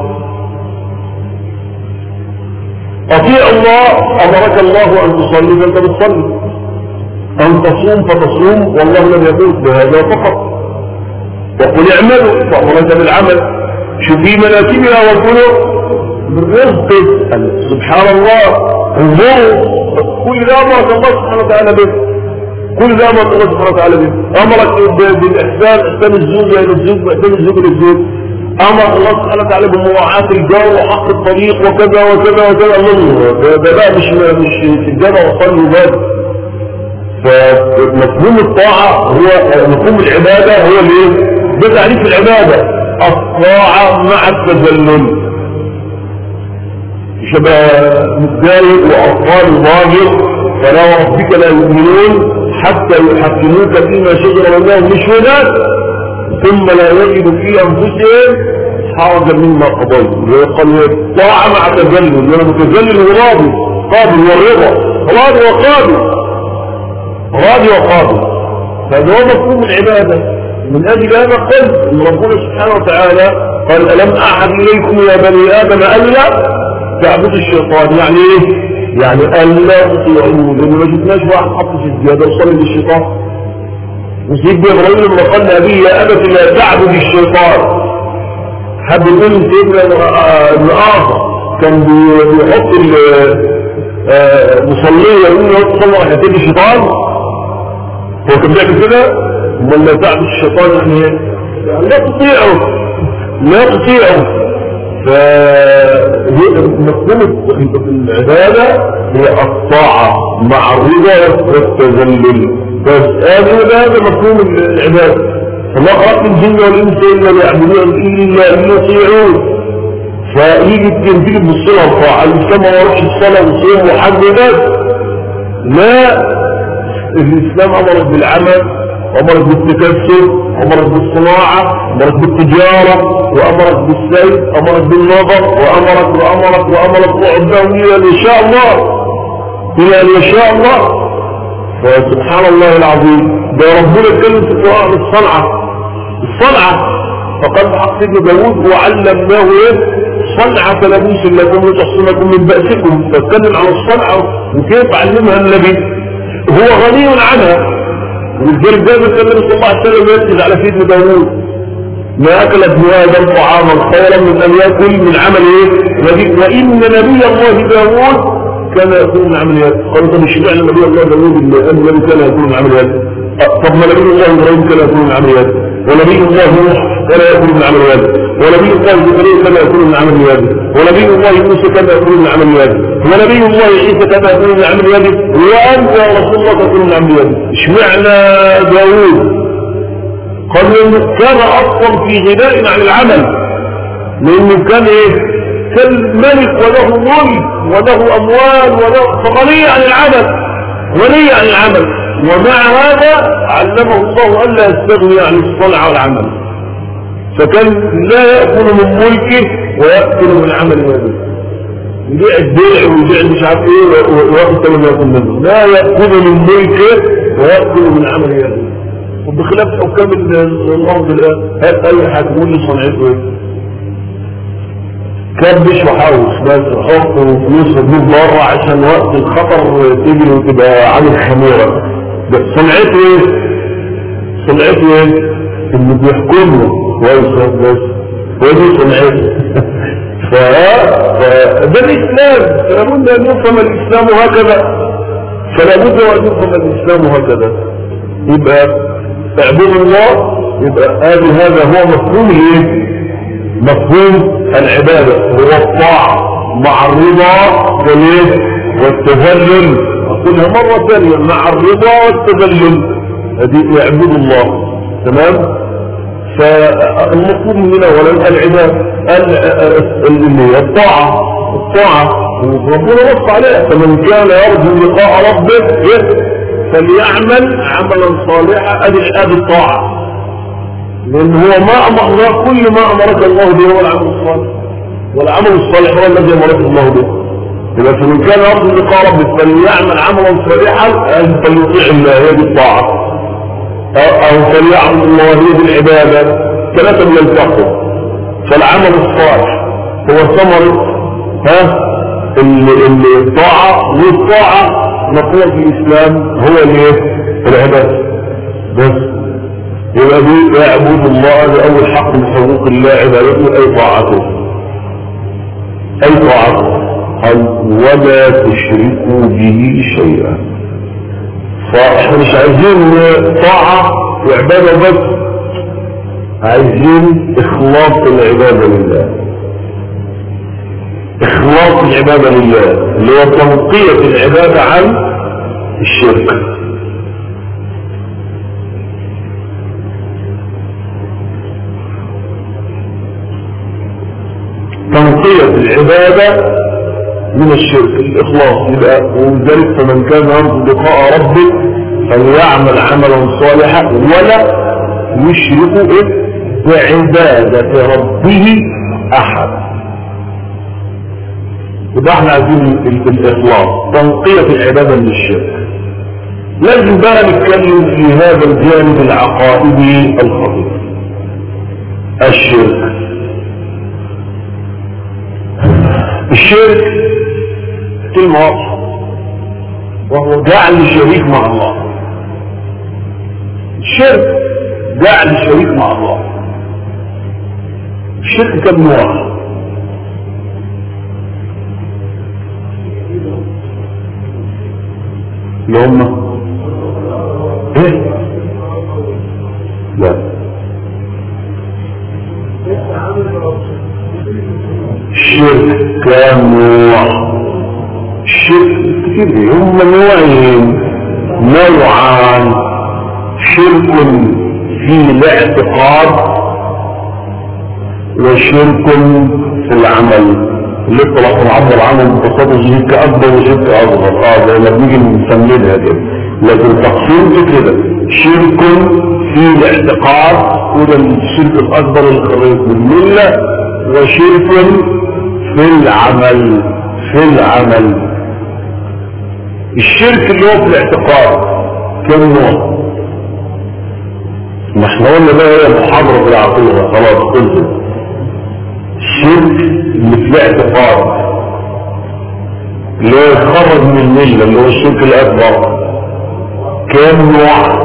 أطيع الله أمرك الله أن تصلي فأنت بتصلي أن تصوم فتصوم والله لم يقول بهذا فقط وقل اعملوا فأمرك بالعمل شو في مناسبها وكلوا بالرزق سبحان الله انظروا كل ذا أمرك الله سبحانه وتعالى به كل ذا أمرك الله سبحانه وتعالى به أمرك بالإحسان إحسان الزوج إلى الزوج وإحسان الزوج للزوج امر الله سبحانه وتعالى بمراعاة الجار وحق الطريق وكذا وكذا وكذا الله ده بقى مش مش سجادة وصلي وباب فمفهوم الطاعة هو مفهوم العبادة هو الايه؟ ده تعريف العبادة الطاعة مع التذلل شبه متضايق واطفال ظاهر فلا وربك لا يؤمنون حتى يحكموك فيما شجر بينهم مش هناك ثم لا يجد في أنفسهم حرجا مما قضيت قال طاعة مع تذلل لأنه متذلل وراضي قاضي والرضا راضي وقاضي راضي وقاضي فهذا هو مفهوم العبادة من أجل هذا قلت أن ربنا سبحانه وتعالى قال ألم أعهد إليكم يا بني آدم ألا تعبدوا الشيطان يعني إيه؟ يعني ألا تطيعوه لأنه ما جبناش واحد حط في الزيادة وصلي للشيطان وسيدنا ابراهيم لما قال لأبيه يا أبت لا تعبد الشيطان حد يقول سيدنا ابن آخر كان بيحط المصلية يقول له تصلى ركعتين الشيطان هو كان بيعمل كده ومن لا تعبد الشيطان يعني ايه؟ يعني لا تطيعه لا تطيعه فمفهوم العبادة هي الطاعة مع الرضا والتذلل بس هذا هذا مفهوم العبادة فما خلقت الجن والإنس إلا ليعبدون إلا ليطيعون فيجي تنتج بالصلاة الطاعة الإسلام ما وراش الصلاة والصيام وحج بس لا الإسلام أمرك بالعمل أمرك بالتكسب أمرك بالصناعة أمرك بالتجارة وأمرك بالسيد أمرك بالنظر وأمرك وأمرك وأمرك وعده إلى أن يشاء الله إلى أن يشاء الله فسبحان الله العظيم ده ربنا اتكلم في القرآن الصنعة الصنعة فقد حق سيدنا داوود وعلمناه ايه صنعة لبوس لكم لتحصنكم من بأسكم فاتكلم عن الصنعة وكيف علمها النبي هو غني عنها والجرد ده النبي صلى الله عليه وسلم يركز على سيدنا داوود ما أكل ابن آدم طعاما خيرا من أن يأكل من عمل إيه وإن نبي الله داوود كان يأكل من عمل يد قالوا طب اشمعنى نبي الله داوود اللي النبي كان يأكل من عمل يد طب ما نبي الله إبراهيم كان يأكل من عمل يد ونبي الله نوح كان يأكل من عمل يد ونبي الله زكريا كان يأكل من عمل يد ونبي الله موسى كان يأكل من عمل يد ونبي الله عيسى كان يأكل من عمل يد وأنت يا رسول الله تأكل من عمل يد اشمعنى داوود قال كان أصلا في غناء عن العمل لأنه كان إيه كان ملك وله ملك وله أموال وله فغني عن العمل غني عن العمل ومع هذا علمه الله ألا يستغني عن الصنع والعمل فكان لا يأكل من ملكه ويأكل من عمل يده يبيع الدرع ويبيع مش عارف ايه ويأكل من يأكل منه لا يأكل من ملكه ويأكل من عمل يده وبخلاف حكام الأرض الآن هات أي حاجة تقول لي صنعته ايه كبش وحوش بس حط فلوس وتجيب بره عشان وقت الخطر تيجي وتبقى عامل خميرة بس صنعته ايه؟ صنعته ايه؟ اللي بيحكمنا كويس بس ودي صنعته ف ده الاسلام فلابد ان يفهم الاسلام هكذا فلابد ان يفهم الاسلام هكذا يبقى اعبدوا الله يبقى هذا هو مفهوم الايه؟ مفهوم العبادة هو الطاعة مع الرضا والايه والتذلل اقولها مرة ثانية مع الرضا والتذلل هذه يعبد الله تمام فالمطلوب مننا ولا العبادة اللي هي الطاعة الطاعة وربنا نص عليها فمن كان يرجو لقاء ربه فليعمل عملا صالحا ادي الطاعة لأن هو ما أمر الله كل ما أمرك الله به هو العمل الصالح والعمل الصالح هو الذي أمرك الله به إذا فمن كان يرجو لقاء ربه فليعمل عملا صالحا أن فليطيع الله هي بالطاعة أو فليعمل الله هي بالعبادة ثلاثة من التقوى فالعمل الصالح هو ثمرة ها الطاعة والطاعة نقول في الإسلام هو الايه العبادة بس يبقى دي يعبد الله بأول حق من حقوق الله عبادته أي طاعته أي طاعته قال ولا تشركوا به شيئا فاحنا مش عايزين طاعة وعبادة بس عايزين إخلاص العبادة لله إخلاص العبادة لله اللي هو تنقية العبادة عن الشرك تنقية العبادة من الشرك الإخلاص يبقى وذلك فمن كان يرجو لقاء ربه فليعمل عملا صالحا ولا يشرك إيه بعبادة ربه أحد يبقى احنا عايزين الإخلاص تنقية العبادة من الشرك لازم بقى نتكلم في هذا الجانب العقائدي الخطير الشرك الشرك كلمة واضحة وهو جعل الشريك مع الله الشرك جعل الشريك مع الله الشرك كم نوع اللي هم ايه الشرك كام نوع الشرك كتير هم نوعين نوعان شرك في الاعتقاد وشرك في العمل اللي طلع نعبر عنه ببساطه شرك اكبر وشرك اصغر اه زي ما بنيجي نسميها كده لكن تقسيم كده شرك في الاعتقاد وده الشرك الاكبر اللي خرج من المله وشرك في العمل في العمل الشرك اللي هو في الاعتقاد كم نوع ما احنا قلنا بقى هي محاضرة في العقيدة خلاص خلصت الشرك اللي في الاعتقاد اللي هو يتخرج من الملة اللي هو الشرك الأكبر كام نوع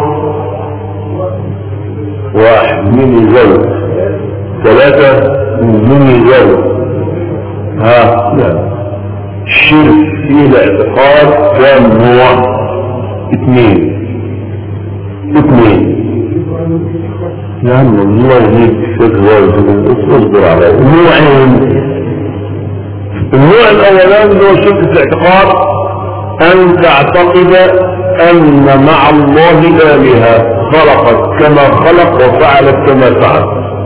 واحد مين يزود ثلاثة مين يزود ها لا الشرك في الاعتقاد كام نوع اثنين اثنين يا عم الله يهديك شيخ والد اصبر على نوعين النوع الاولاني اللي هو شرك الاعتقاد ان تعتقد ان مع الله الهه خلقت كما خلق وفعلت كما فعل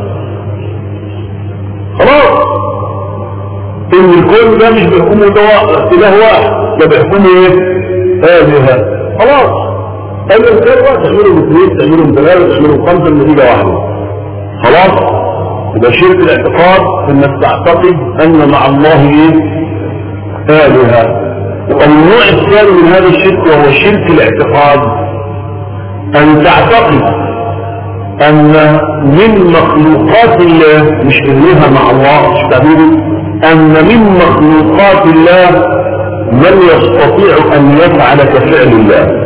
خلاص ان الكون ده مش بيحكمه ده اله واحد ده بيحكمه ايه الهه خلاص الانسان بقى تعملهم اثنين تعملهم ثلاثه تعملهم خمسه النتيجه واحده خلاص يبقى شرك الاعتقاد انك تعتقد ان مع الله ايه الهه النوع الثاني من هذا الشرك وهو شرك الاعتقاد ان تعتقد ان من مخلوقات الله مش انها مع الله مش تعبيري ان من مخلوقات الله من يستطيع ان يفعل كفعل الله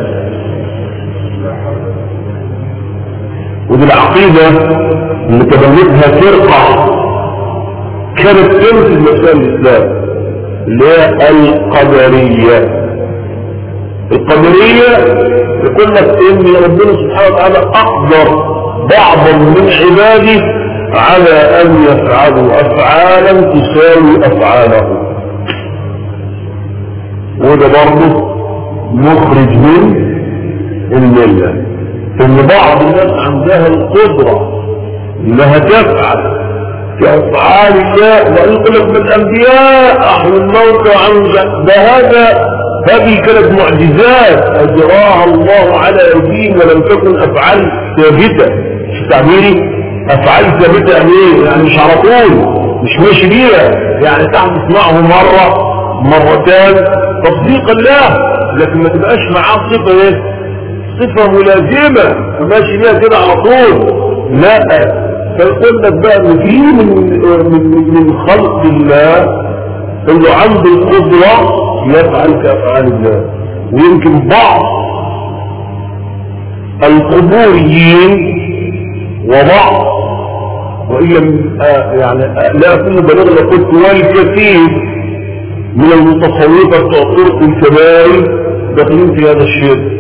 ودي العقيدة اللي تبنتها فرقة كانت تنسي مسائل الإسلام اللي هي القدرية القدرية يقول لك إن ربنا سبحانه وتعالى أقدر بعضا من عباده على أن يفعلوا أفعالا تساوي أفعاله وده برضه مخرج من المله ان بعض الناس عندها القدرة انها تفعل كافعال الله ويقول من الانبياء احيوا الموتى عن ده هذا هذه كانت معجزات اجراها الله على ايديهم ولم تكن افعال ثابته في تعبيري افعال ثابته يعني ايه يعني مش على طول مش ماشي بيها يعني تحدث معه مره مرتان تصديقا له لكن ما تبقاش معاه صفه ايه صفة ملازمة وماشي بيها كده على طول لا فيقول لك بقى ان في من, من, من خلق الله اللي عنده القدرة يفعل كأفعال الله ويمكن بعض القبوريين وبعض وإن لم يعني لا أكون بلغ لقلت والكثير من المتصوفة بتوع طرق الكبائر داخلين في هذا الشرك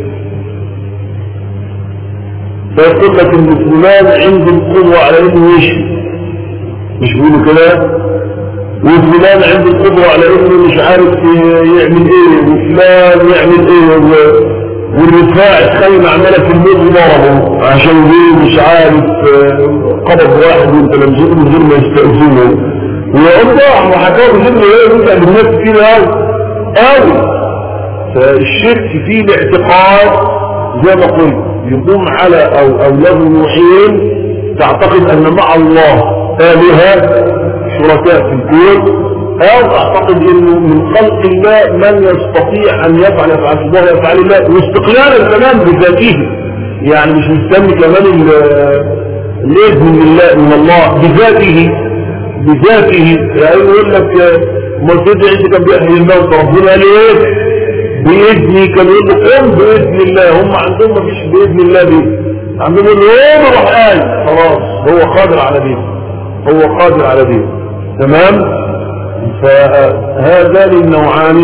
فيقول لك ان فلان عنده القدرة على انه يشفي مش بيقولوا كده وفلان عنده القدرة على انه مش عارف يعمل ايه وفلان يعمل ايه والرفاع تخيل عمالة في الموت ضربه عشان دي مش عارف قبض واحد وانت لمسوه من غير ما يستأذنه ويقول وحكاه بجد ايه انت الناس كتير قوي قوي فالشرك فيه الاعتقاد زي ما قلت يقوم على او او له نوعين تعتقد ان مع الله آلهة شركاء في الكون او تعتقد انه من خلق الله من يستطيع ان يفعل يفعل الله يفعل الله واستقلالا كمان بذاته يعني مش مستني كمان الاذن من الله من الله بذاته بذاته يعني يقول لك ما تدعي انت كان بيحيي الموت ربنا قال ايه بإذني كان يقول له قم بإذن الله هم عندهم ما فيش بإذن الله دي عندهم يقول له روح قال خلاص هو قادر على دي هو قادر على دي تمام فهذان النوعان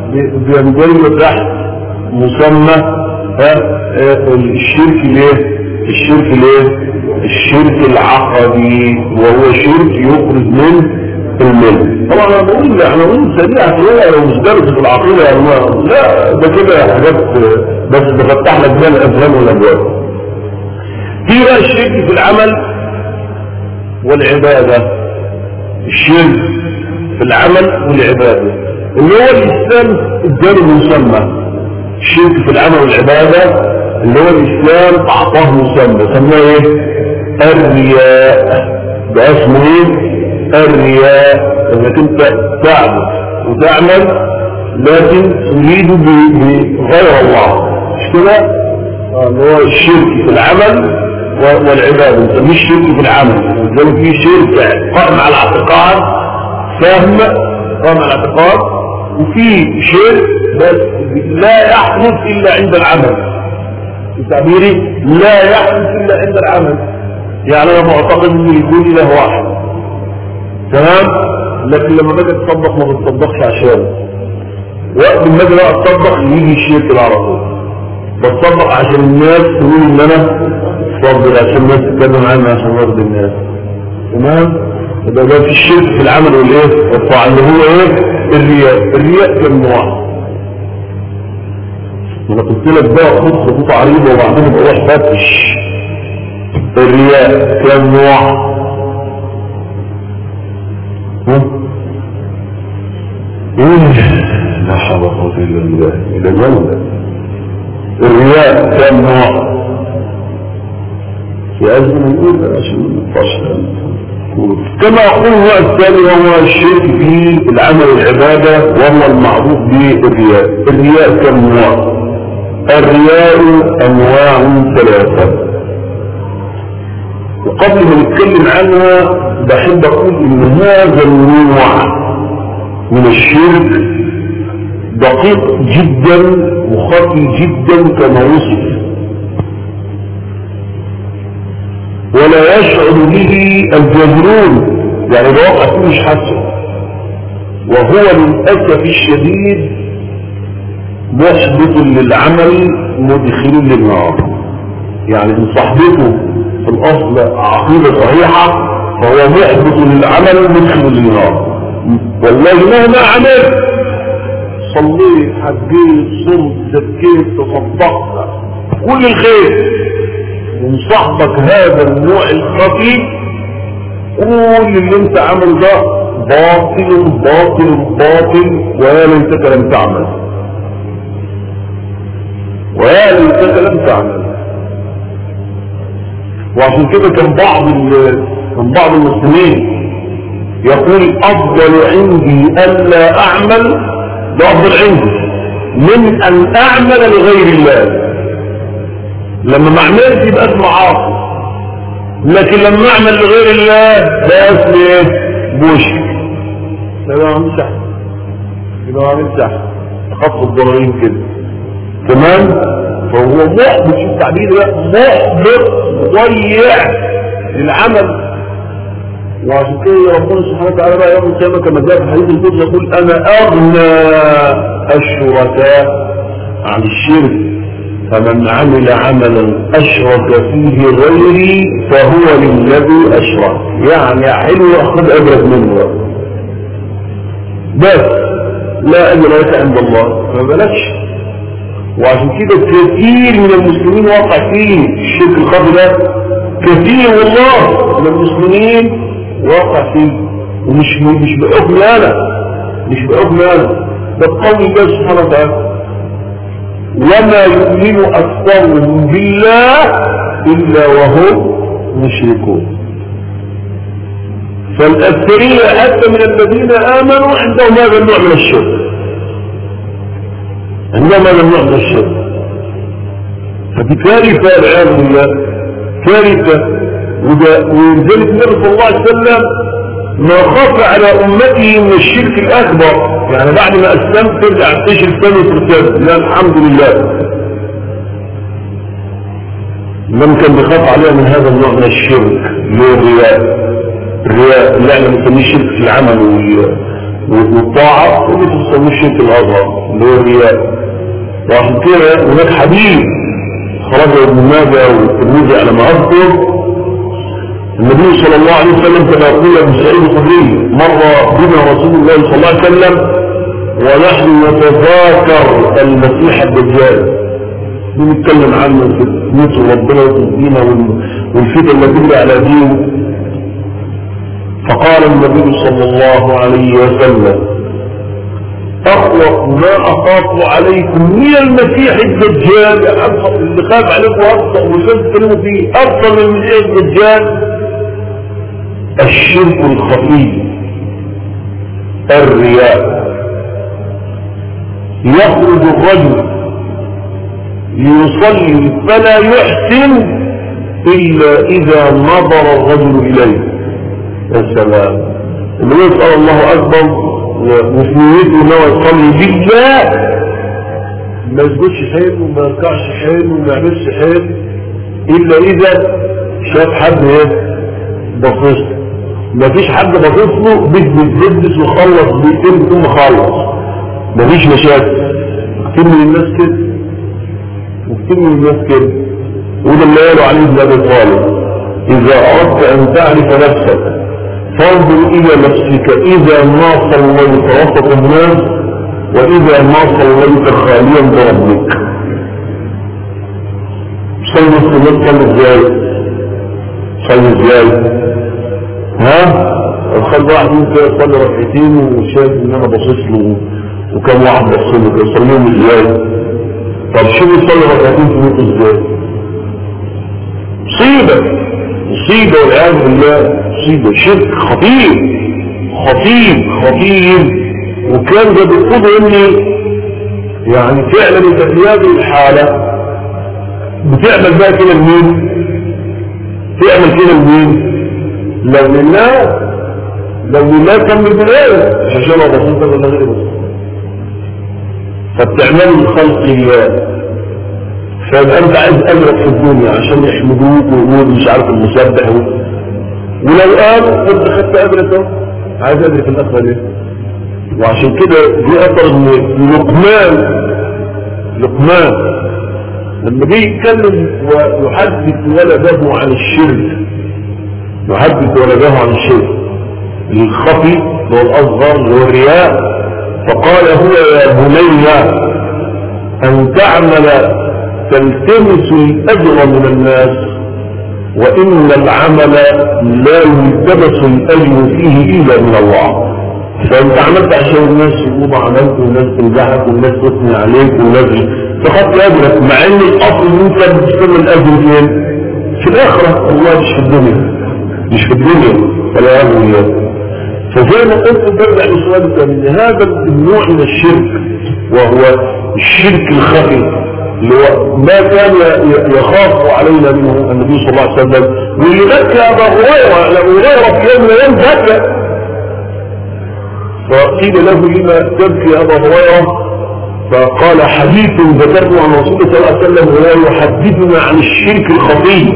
بيندرجوا تحت مسمى الشرك الايه الشرك الايه الشرك العقدي وهو شرك يخرج من المل طبعا انا بقول احنا بقول سريعة شوية لو مش درس في العقيدة يا الله لا ده كده حاجات بس بفتح لك بيها الافهام والابواب في بقى الشرك في العمل والعبادة الشرك في العمل والعبادة اللي هو الاسلام اداله المسمى الشرك في العمل والعبادة اللي هو الاسلام اعطاه مسمى سماه ايه الرياء ده اسمه ايه الرياء انك انت تعبد وتعمل لكن تريد بغير الله مش كده اللي هو الشرك في العمل والعبادة نسميه الشرك في العمل لذلك في شرك قائم على الاعتقاد فهم قائم على الاعتقاد وفي شرك بس لا يحدث الا عند العمل في تعبيري لا يحدث الا عند العمل يعني انا معتقد ان يكون اله واحد تمام لكن لما بدأت تطبق ما بتطبقش عشان وقت ما اجي بقى اطبق يجي الشرك العربي بتطبق عشان الناس تقول ان انا صبر عشان الناس تتكلم عني عشان ارضي الناس تمام يبقى ده في الشرك في العمل والايه والطاعه اللي هو ايه الرياء الرياء كم نوع انا قلت لك بقى خد خطوط عريضه وبعدين بروح فتش الرياء كم نوع لا حول ولا قوه الا بالله الى المولى الرياء كم نوع في أزمة الأولى عشان فصل كما أقول النوع الثاني وهو الشرك في العمل والعبادة وهو المعروف بالرياء الرياء كم نوع الرياء أنواع ثلاثة وقبل ما نتكلم عنها بحب أقول إن هذا النوع من الشرك دقيق جدا وخفي جدا كما وصف ولا يشعر به الجاهلون يعني ده وقع فيه مش حاسه وهو للأسف الشديد محبط للعمل مدخل للنار يعني من صاحبته في الأصل عقيدة صحيحة فهو محبط للعمل مدخل للنار والله مهما عملت صليت حجيت صمت زكيت تصدقت كل الخير من صاحبك هذا النوع الخفي كل اللي انت عمل ده باطل باطل باطل ويا ليتك لم تعمل ويا ليتك لم تعمل وعشان كده كان بعض كان بعض المسلمين يقول افضل عندي الا اعمل ده افضل عندي من ان اعمل لغير الله لما ما اعملش يبقى اسمه عاصي لكن لما اعمل لغير الله ده اسمه ايه بوشك يبقى ما امسح يبقى ما امسح خط الضررين كده تمام فهو محبط شوف التعبير ده محبط مضيع للعمل وعشان كده ربنا سبحانه وتعالى بقى يوم القيامه كما جاء في حديث القدس يقول انا اغنى الشركاء عن الشرك فمن عمل عملا اشرك فيه غيري فهو للذي اشرك يعني حلو اخذ اجرك منه بس لا اجر لك عند الله ما بلاش وعشان كده كثير من المسلمين وقع فيه الشرك الخاطئ ده كثير والله من المسلمين وقع فيه ومش مش بحكم انا مش بحكم انا ده بقول الله سبحانه وتعالى وما يؤمن أكثرهم بالله إلا وهم مشركون فالأكثرية حتى من الذين آمنوا عندهم هذا النوع من الشرك عندهم هذا النوع من الشرك فدي كارثة والعياذ بالله كارثة ولذلك النبي صلى الله عليه وسلم ما خاف على أمته من الشرك الأكبر يعني بعد ما أسلمت ترجع تشرك ثاني وترتد لا الحمد لله لم كان بيخاف عليها من هذا النوع من الشرك اللي هو الرياء الرياء اللي احنا بنسميه الشرك في العمل والطاعة اللي بنسميه الشرك الأصغر اللي هو الرياء وعشان كده هناك حديث أخرجه ابن ماجه والترمذي على ما أذكر النبي صلى الله عليه وسلم كما يقول ابن سعيد الخدري مر بنا رسول الله صلى الله عليه وسلم ونحن نتذاكر المسيح الدجال بنتكلم عنه في فتنة ربنا وتدينه والفتن اللي تجري على دينه فقال النبي صلى الله عليه وسلم أخوف ما أخاف عليكم من المسيح الدجال اللي خاف عليكم أكثر وشد تكلموا فيه أكثر من المسيح الدجال الشرك الخفي الرياء يخرج الرجل ليصلي فلا يحسن إلا إذا نظر الرجل إليه السلام اللي يسأل الله أكبر وفي نيته إنه يصلي بالله ما يسجدش حيل وما يركعش حيل وما يعملش حيل إلا إذا شاف حد ايه بصيص ما فيش حد بصيص له بيتبدس وخلص بيتم ثم خلص ما فيش مشاكل كتير من الناس كده وكتير من الناس كده وده اللي قالوا عليه ابن ابي طالب اذا اردت ان تعرف نفسك فانظر الى نفسك اذا ما صليت وسط الناس واذا ما صليت خاليا بربك صلي الصلاة صلي ازاي صلي ازاي ها خلي واحد ممكن يصلي ركعتين وشايف ان انا باصص له وكم واحد بص له كده يصليهم ازاي طب شو يصلي ركعتين في بيته ازاي مصيبه مصيبه والعياذ بالله مصيبه شرك خطير خطير خطير وكان ده بيقول اني يعني فعلا انت في هذه الحاله بتعمل بقى كده لمين تعمل كده لمين لو لله لو لله كان بالبدايه مش عشان الله بسيطه ولا غير بسيطه فبتعملوا لخلق الله فيبقى انت عايز اجرك في الدنيا عشان يحمدوك ويقول مش عارف المسبح و... ولو قال كنت خدت اجرك اهو عايز اجرك في الاخره ليه وعشان كده دي اثر ان لقمان لقمان لما جه يتكلم ويحدث ولده عن الشرك يحدث ولده عن الشرك الخفي اللي هو الاصغر اللي هو الرياء فقال هو يا بني ان تعمل تلتمس الاجر من الناس وان العمل لا يلتمس الاجر فيه الا من الله فانت عملت عشان الناس يقوموا عملت والناس تمدحك والناس تثني عليك والناس فخدت اجرك مع ان الاصل ان انت بتستنى الاجر فين؟ في الاخره والله مش في الدنيا مش في الدنيا ولا بالله فزي ما قلت برجع لسؤالك ان هذا النوع من الشرك وهو الشرك الخفي اللي هو ما كان يخاف علينا منه النبي صلى الله عليه وسلم واللي بكى ابا هريره ابو هريره في يوم من الايام بكى فقيل له لما تبكي ابا هريره فقال حديث ذكرته عن رسول الله صلى الله عليه وسلم ولا يحدثنا عن الشرك الخفي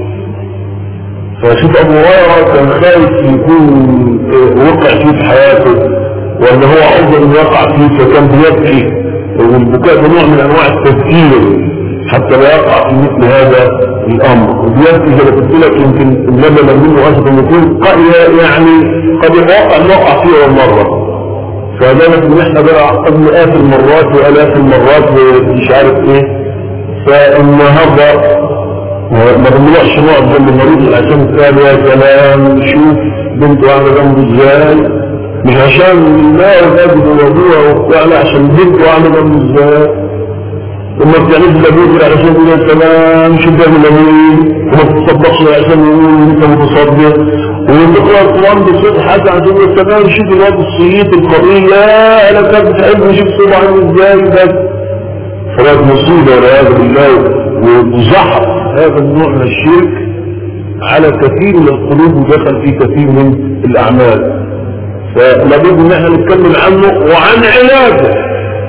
فشوف ابو هريره كان خايف يكون وقع فيه في حياته وان هو افضل ان يقع فيه فكان بيبكي والبكاء ده نوع من انواع التذكير حتى لا يقع في مثل هذا الامر وبيبكي زي ما قلت لك يمكن النبي منه اسف ان يكون يعني قد يتوقع ان يقع فيه اول مره فذلك ان احنا بقى قد مئات المرات والاف المرات ومش عارف ايه فالنهارده ما بنروحش نقعد جنب المريض عشان قال يا سلام شوف بنته عامله جنبه ازاي مش عشان لا يجد وضوء وبتاع لا عشان بنته عامله جنبه ازاي وما بتعملش لابوك علشان تقول يا سلام شوف ده من ابوي وما بتصدقش عشان يقول انت متصدق وتقرا القران بصوت حسن عشان يقول يا سلام شوف الواد الصييط القوي لا انا كنت بتحب شوف صوته عامل ازاي بس فبقت مصيبه والعياذ بالله وزحف هذا النوع من الشرك على كثير من القلوب ودخل في كثير من الاعمال فلابد ان احنا نتكلم عنه وعن علاجه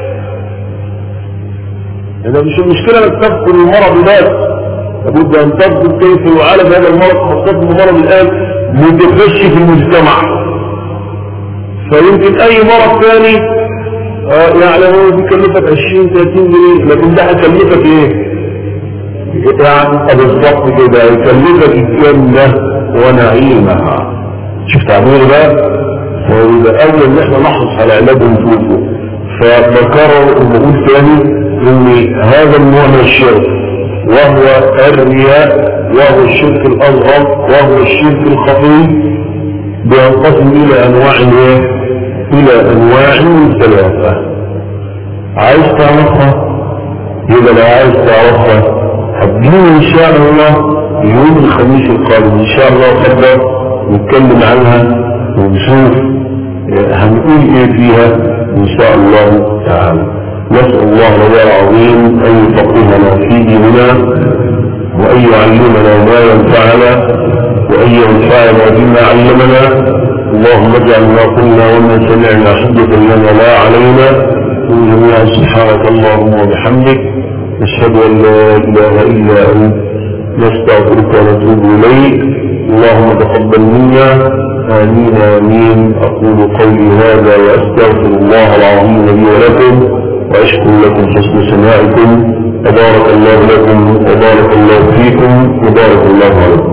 هذا مش المشكلة انك تذكر المرض بس لابد ان تذكر كيف يعالج هذا المرض خاصة المرض الان متفشي في المجتمع فيمكن اي مرض ثاني آه يعني هو بيكلفك 20 30 جنيه لكن ده هيكلفك ايه يعني بالضبط كده يكلفك الجنة ونعيمها شوف تعبير ده ويبقى اول ان احنا نحرص على علاج نفوسه فبكرر ونقول ثاني ان هذا النوع من الشرك وهو الرياء وهو الشرك الاصغر وهو الشرك الخفي بينقسم الى انواع ايه الى انواع ثلاثه عايز تعرفها يبقى لو عايز تعرفها هتجيني ان شاء الله يوم الخميس القادم ان شاء الله قدر نتكلم عنها ونشوف هنقول ايه فيها ان شاء الله تعالى نسأل الله رب العظيم ان يفقهنا في ديننا وان يعلمنا ما ينفعنا وان ينفعنا بما علمنا اللهم اجعل ما قلنا وما سمعنا حجة لنا لا علينا جميعا سبحانك اللهم وبحمدك نشهد ان لا اله الا انت نستغفرك ونتوب اليك اللهم تقبل منا امين امين اقول قولي هذا واستغفر الله العظيم لي ولكم واشكر لكم حسن سماعكم وبارك الله لكم وبارك الله فيكم وبارك الله عليكم